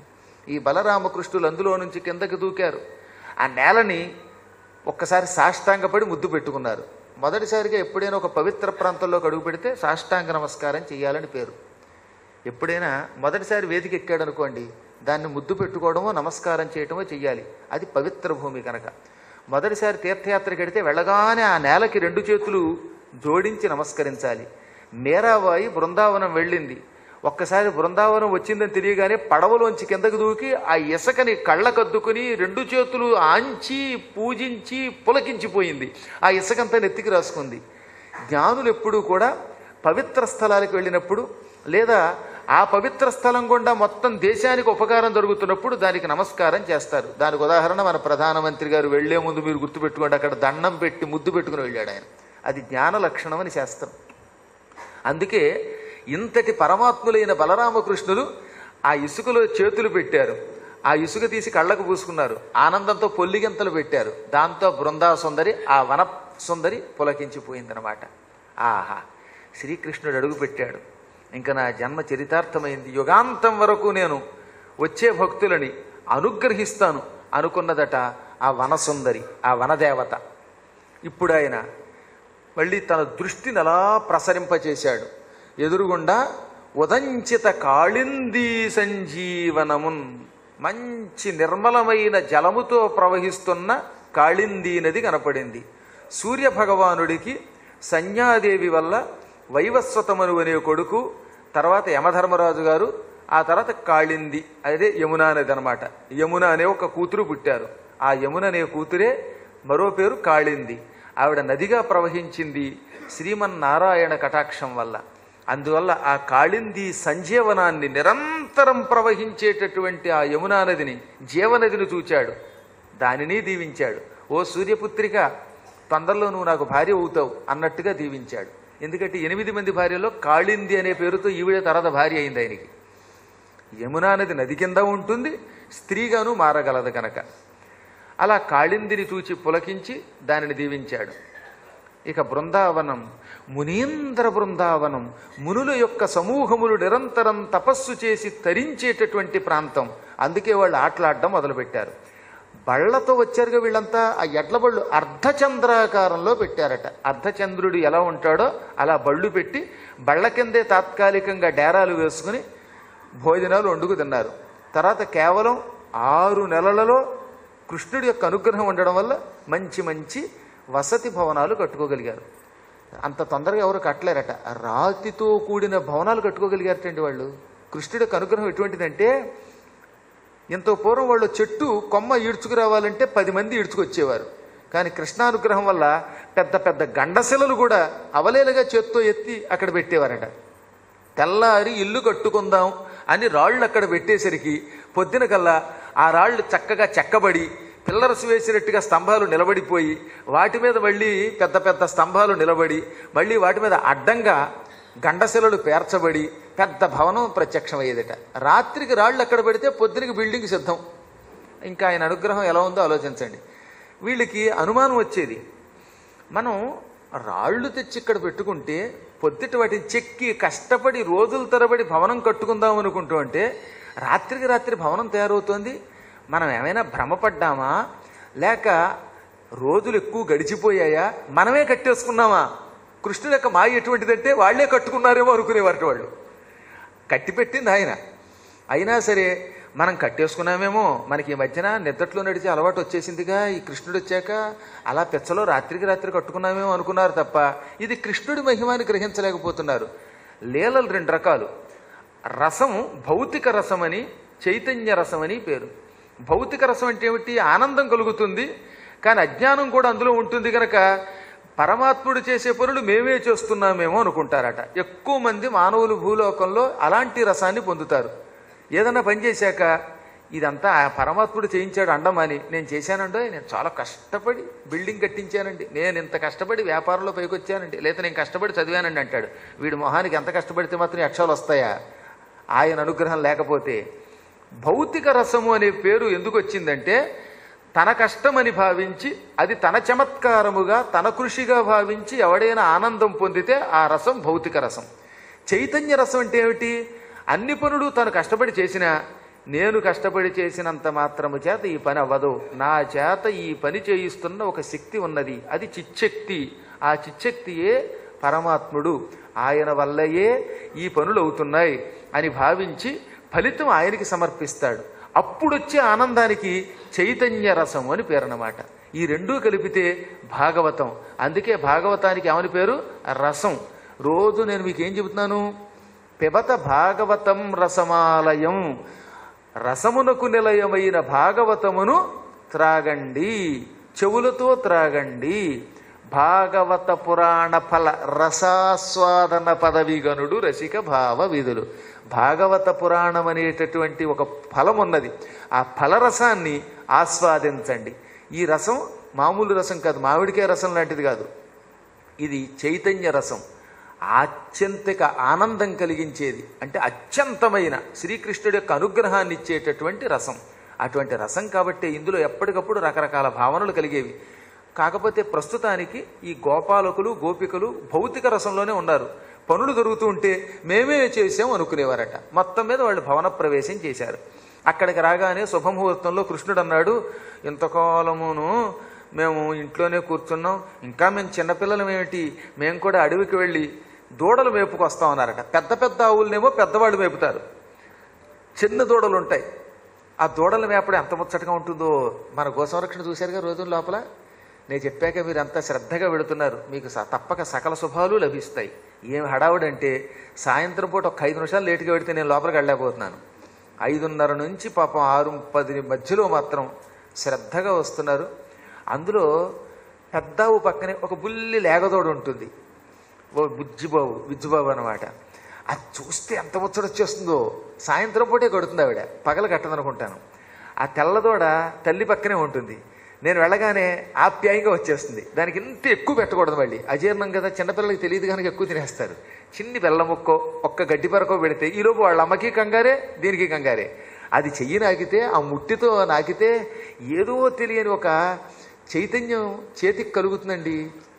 ఈ బలరామకృష్ణులు అందులో నుంచి కిందకి దూకారు ఆ నేలని ఒక్కసారి సాష్టాంగపడి ముద్దు పెట్టుకున్నారు మొదటిసారిగా ఎప్పుడైనా ఒక పవిత్ర ప్రాంతంలోకి అడుగు పెడితే సాష్టాంగ నమస్కారం చేయాలని పేరు ఎప్పుడైనా మొదటిసారి వేదిక ఎక్కాడు అనుకోండి దాన్ని ముద్దు పెట్టుకోవడమో నమస్కారం చేయటమో చెయ్యాలి అది పవిత్ర భూమి కనుక మొదటిసారి తీర్థయాత్రకి వెడితే వెళ్ళగానే ఆ నేలకి రెండు చేతులు జోడించి నమస్కరించాలి మీరాబాయి బృందావనం వెళ్ళింది ఒక్కసారి బృందావనం వచ్చిందని తెలియగానే పడవలోంచి కిందకు దూకి ఆ ఇసుకని కళ్ళకద్దుకుని రెండు చేతులు ఆంచి పూజించి పులకించిపోయింది ఆ ఇసుకంతా నెత్తికి రాసుకుంది జ్ఞానులు ఎప్పుడూ కూడా పవిత్ర స్థలాలకు వెళ్ళినప్పుడు లేదా ఆ పవిత్ర స్థలం గుండా మొత్తం దేశానికి ఉపకారం జరుగుతున్నప్పుడు దానికి నమస్కారం చేస్తారు దానికి ఉదాహరణ మన ప్రధానమంత్రి గారు వెళ్లే ముందు మీరు గుర్తుపెట్టుకోండి అక్కడ దండం పెట్టి ముద్దు పెట్టుకుని వెళ్ళాడు ఆయన అది జ్ఞాన లక్షణం అని శాస్త్రం అందుకే ఇంతటి పరమాత్ములైన బలరామకృష్ణులు ఆ ఇసుకలో చేతులు పెట్టారు ఆ ఇసుక తీసి కళ్ళకు పూసుకున్నారు ఆనందంతో పొల్లిగింతలు పెట్టారు దాంతో బృందా సుందరి ఆ వన సుందరి పులకించిపోయిందనమాట ఆహా శ్రీకృష్ణుడు అడుగు పెట్టాడు ఇంకా నా జన్మ చరితార్థమైంది యుగాంతం వరకు నేను వచ్చే భక్తులని అనుగ్రహిస్తాను అనుకున్నదట ఆ వనసుందరి ఆ వనదేవత ఇప్పుడు ఆయన మళ్ళీ తన దృష్టిని అలా ప్రసరింపచేశాడు ఎదురుగుండా ఉదంచిత కాళిందీ సంజీవనమున్ మంచి నిర్మలమైన జలముతో ప్రవహిస్తున్న కాళిందీ నది కనపడింది సూర్య భగవానుడికి సంజ్ఞాదేవి వల్ల వైవస్వతమను అనే కొడుకు తర్వాత యమధర్మరాజు గారు ఆ తర్వాత కాళింది అదే యమునా నది అనమాట యమున అనే ఒక కూతురు పుట్టారు ఆ యమున అనే కూతురే మరో పేరు కాళింది ఆవిడ నదిగా ప్రవహించింది శ్రీమన్నారాయణ కటాక్షం వల్ల అందువల్ల ఆ కాళింది సంజీవనాన్ని నిరంతరం ప్రవహించేటటువంటి ఆ యమునా నదిని జీవనదిని చూచాడు దానిని దీవించాడు ఓ సూర్యపుత్రిక తొందరలో నువ్వు నాకు భార్య అవుతావు అన్నట్టుగా దీవించాడు ఎందుకంటే ఎనిమిది మంది భార్యలో కాళింది అనే పేరుతో ఈవిడే తర్వాత భార్య అయింది ఆయనకి యమునా నది నది కింద ఉంటుంది స్త్రీగాను మారగలదు కనుక అలా కాళిందిని చూచి పులకించి దానిని దీవించాడు ఇక బృందావనం మునీంద్ర బృందావనం మునుల యొక్క సమూహములు నిరంతరం తపస్సు చేసి తరించేటటువంటి ప్రాంతం అందుకే వాళ్ళు ఆటలాడడం మొదలుపెట్టారు బళ్ళతో వచ్చారుగా వీళ్ళంతా ఆ ఎడ్ల బళ్ళు అర్ధచంద్రాకారంలో పెట్టారట అర్ధచంద్రుడు ఎలా ఉంటాడో అలా బళ్ళు పెట్టి బళ్ళ కిందే తాత్కాలికంగా డేరాలు వేసుకుని భోజనాలు వండుకు తిన్నారు తర్వాత కేవలం ఆరు నెలలలో కృష్ణుడి యొక్క అనుగ్రహం ఉండడం వల్ల మంచి మంచి వసతి భవనాలు కట్టుకోగలిగారు అంత తొందరగా ఎవరు కట్టలేరట రాతితో కూడిన భవనాలు కట్టుకోగలిగారటండి వాళ్ళు కృష్ణుడి యొక్క అనుగ్రహం ఎటువంటిదంటే ఎంతో పూర్వం వాళ్ళు చెట్టు కొమ్మ ఈడ్చుకు రావాలంటే పది మంది ఈడ్చుకొచ్చేవారు కానీ కృష్ణానుగ్రహం వల్ల పెద్ద పెద్ద గండశిలలు కూడా అవలేలుగా చేత్తో ఎత్తి అక్కడ పెట్టేవారట తెల్లారి ఇల్లు కట్టుకుందాం అని రాళ్ళు అక్కడ పెట్టేసరికి పొద్దున కల్లా ఆ రాళ్ళు చక్కగా చెక్కబడి పిల్లరసు వేసినట్టుగా స్తంభాలు నిలబడిపోయి వాటి మీద మళ్ళీ పెద్ద పెద్ద స్తంభాలు నిలబడి మళ్ళీ వాటి మీద అడ్డంగా గండశిలలు పేర్చబడి పెద్ద భవనం ప్రత్యక్షమయ్యేదట రాత్రికి రాళ్ళు అక్కడ పెడితే పొద్దునకి బిల్డింగ్ సిద్ధం ఇంకా ఆయన అనుగ్రహం ఎలా ఉందో ఆలోచించండి వీళ్ళకి అనుమానం వచ్చేది మనం రాళ్ళు తెచ్చి ఇక్కడ పెట్టుకుంటే పొద్దుట వాటిని చెక్కి కష్టపడి రోజుల తరబడి భవనం కట్టుకుందాం అనుకుంటూ అంటే రాత్రికి రాత్రి భవనం తయారవుతోంది మనం ఏమైనా భ్రమపడ్డామా లేక రోజులు ఎక్కువ గడిచిపోయాయా మనమే కట్టేసుకున్నామా కృష్ణుడు యొక్క మాయ ఎటువంటిదంటే వాళ్లే కట్టుకున్నారేమో అనుకునేవారు వాళ్ళు కట్టిపెట్టింది ఆయన అయినా సరే మనం కట్టేసుకున్నామేమో మనకి ఈ మధ్యన నిద్రలో నడిచే అలవాటు వచ్చేసిందిగా ఈ కృష్ణుడు వచ్చాక అలా పెచ్చలో రాత్రికి రాత్రి కట్టుకున్నామేమో అనుకున్నారు తప్ప ఇది కృష్ణుడి మహిమాని గ్రహించలేకపోతున్నారు లీలలు రెండు రకాలు రసం భౌతిక రసమని చైతన్య రసమని పేరు భౌతిక రసం అంటే ఏమిటి ఆనందం కలుగుతుంది కానీ అజ్ఞానం కూడా అందులో ఉంటుంది కనుక పరమాత్ముడు చేసే పనులు మేమే చేస్తున్నామేమో అనుకుంటారట ఎక్కువ మంది మానవులు భూలోకంలో అలాంటి రసాన్ని పొందుతారు ఏదన్నా పని చేశాక ఇదంతా ఆ పరమాత్ముడు చేయించాడు అండమని నేను చేశానండో నేను చాలా కష్టపడి బిల్డింగ్ కట్టించానండి నేను ఇంత కష్టపడి వ్యాపారంలో పైకి వచ్చానండి లేదా నేను కష్టపడి చదివానండి అంటాడు వీడి మొహానికి ఎంత కష్టపడితే మాత్రం ఈ అక్షరాలు వస్తాయా ఆయన అనుగ్రహం లేకపోతే భౌతిక రసము అనే పేరు ఎందుకు వచ్చిందంటే తన కష్టమని భావించి అది తన చమత్కారముగా తన కృషిగా భావించి ఎవడైనా ఆనందం పొందితే ఆ రసం భౌతిక రసం చైతన్య రసం అంటే ఏమిటి అన్ని పనులు తను కష్టపడి చేసినా నేను కష్టపడి చేసినంత మాత్రము చేత ఈ పని అవ్వదు నా చేత ఈ పని చేయిస్తున్న ఒక శక్తి ఉన్నది అది చిచ్చక్తి ఆ చిచ్చక్తియే పరమాత్ముడు ఆయన వల్లయే ఈ పనులు అవుతున్నాయి అని భావించి ఫలితం ఆయనకి సమర్పిస్తాడు అప్పుడొచ్చే ఆనందానికి చైతన్య రసం అని పేరు అన్నమాట ఈ రెండూ కలిపితే భాగవతం అందుకే భాగవతానికి ఏమని పేరు రసం రోజు నేను మీకు ఏం చెబుతున్నాను పిబత భాగవతం రసమాలయం రసమునకు నిలయమైన భాగవతమును త్రాగండి చెవులతో త్రాగండి భాగవత పురాణ ఫల రసాస్వాదన పదవిగనుడు రసిక భావ విధులు భాగవత పురాణం అనేటటువంటి ఒక ఫలం ఉన్నది ఆ ఫలరసాన్ని ఆస్వాదించండి ఈ రసం మామూలు రసం కాదు మామిడికాయ రసం లాంటిది కాదు ఇది చైతన్య రసం ఆత్యంతిక ఆనందం కలిగించేది అంటే అత్యంతమైన శ్రీకృష్ణుడి యొక్క అనుగ్రహాన్ని ఇచ్చేటటువంటి రసం అటువంటి రసం కాబట్టి ఇందులో ఎప్పటికప్పుడు రకరకాల భావనలు కలిగేవి కాకపోతే ప్రస్తుతానికి ఈ గోపాలకులు గోపికలు భౌతిక రసంలోనే ఉన్నారు పనులు జరుగుతూ ఉంటే మేమే చేసాం అనుకునేవారట మొత్తం మీద వాళ్ళు భవన ప్రవేశం చేశారు అక్కడికి రాగానే శుభముహూర్తంలో కృష్ణుడు అన్నాడు ఇంతకాలమును మేము ఇంట్లోనే కూర్చున్నాం ఇంకా మేము చిన్నపిల్లలం ఏమిటి మేము కూడా అడవికి వెళ్ళి దూడలు మేపుకొస్తాం అన్నారట పెద్ద పెద్ద ఆవులనేమో పెద్దవాళ్ళు మేపుతారు చిన్న దూడలు ఉంటాయి ఆ దూడల మేపడం ఎంత ముచ్చటగా ఉంటుందో మన గోసంరక్షణ చూశారుగా రోజుల లోపల నేను చెప్పాక మీరు అంత శ్రద్ధగా వెళుతున్నారు మీకు స- తప్పక సకల శుభాలు లభిస్తాయి ఏం హడావుడంటే సాయంత్రం పూట ఒక ఐదు నిమిషాలు లేటుగా పెడితే నేను లోపలికి వెళ్ళలేకపోతున్నాను ఐదున్నర నుంచి పాపం ఆరు పది మధ్యలో మాత్రం శ్రద్ధగా వస్తున్నారు అందులో పెద్దావు పక్కనే ఒక బుల్లి లేగదోడు ఉంటుంది ఓ బుజ్జిబాబు విజ్జుబాబు అనమాట అది చూస్తే ఎంత ముచ్చట వచ్చేస్తుందో సాయంత్రం పూటే కడుతుంది ఆవిడ పగలు కట్టదనుకుంటాను ఆ తెల్లదోడ తల్లి పక్కనే ఉంటుంది నేను వెళ్ళగానే ఆప్యాయంగా వచ్చేస్తుంది దానికి ఇంత ఎక్కువ పెట్టకూడదు మళ్ళీ అజీర్ణం కదా చిన్నపిల్లలకి తెలియదు కనుక ఎక్కువ తినేస్తారు చిన్ని బెల్లం ముక్కో ఒక్క గడ్డి పరకో పెడితే ఈలోపు వాళ్ళ అమ్మకి కంగారే దీనికి కంగారే అది చెయ్యి నాకితే ఆ ముట్టితో నాకితే ఏదో తెలియని ఒక చైతన్యం చేతికి కలుగుతుందండి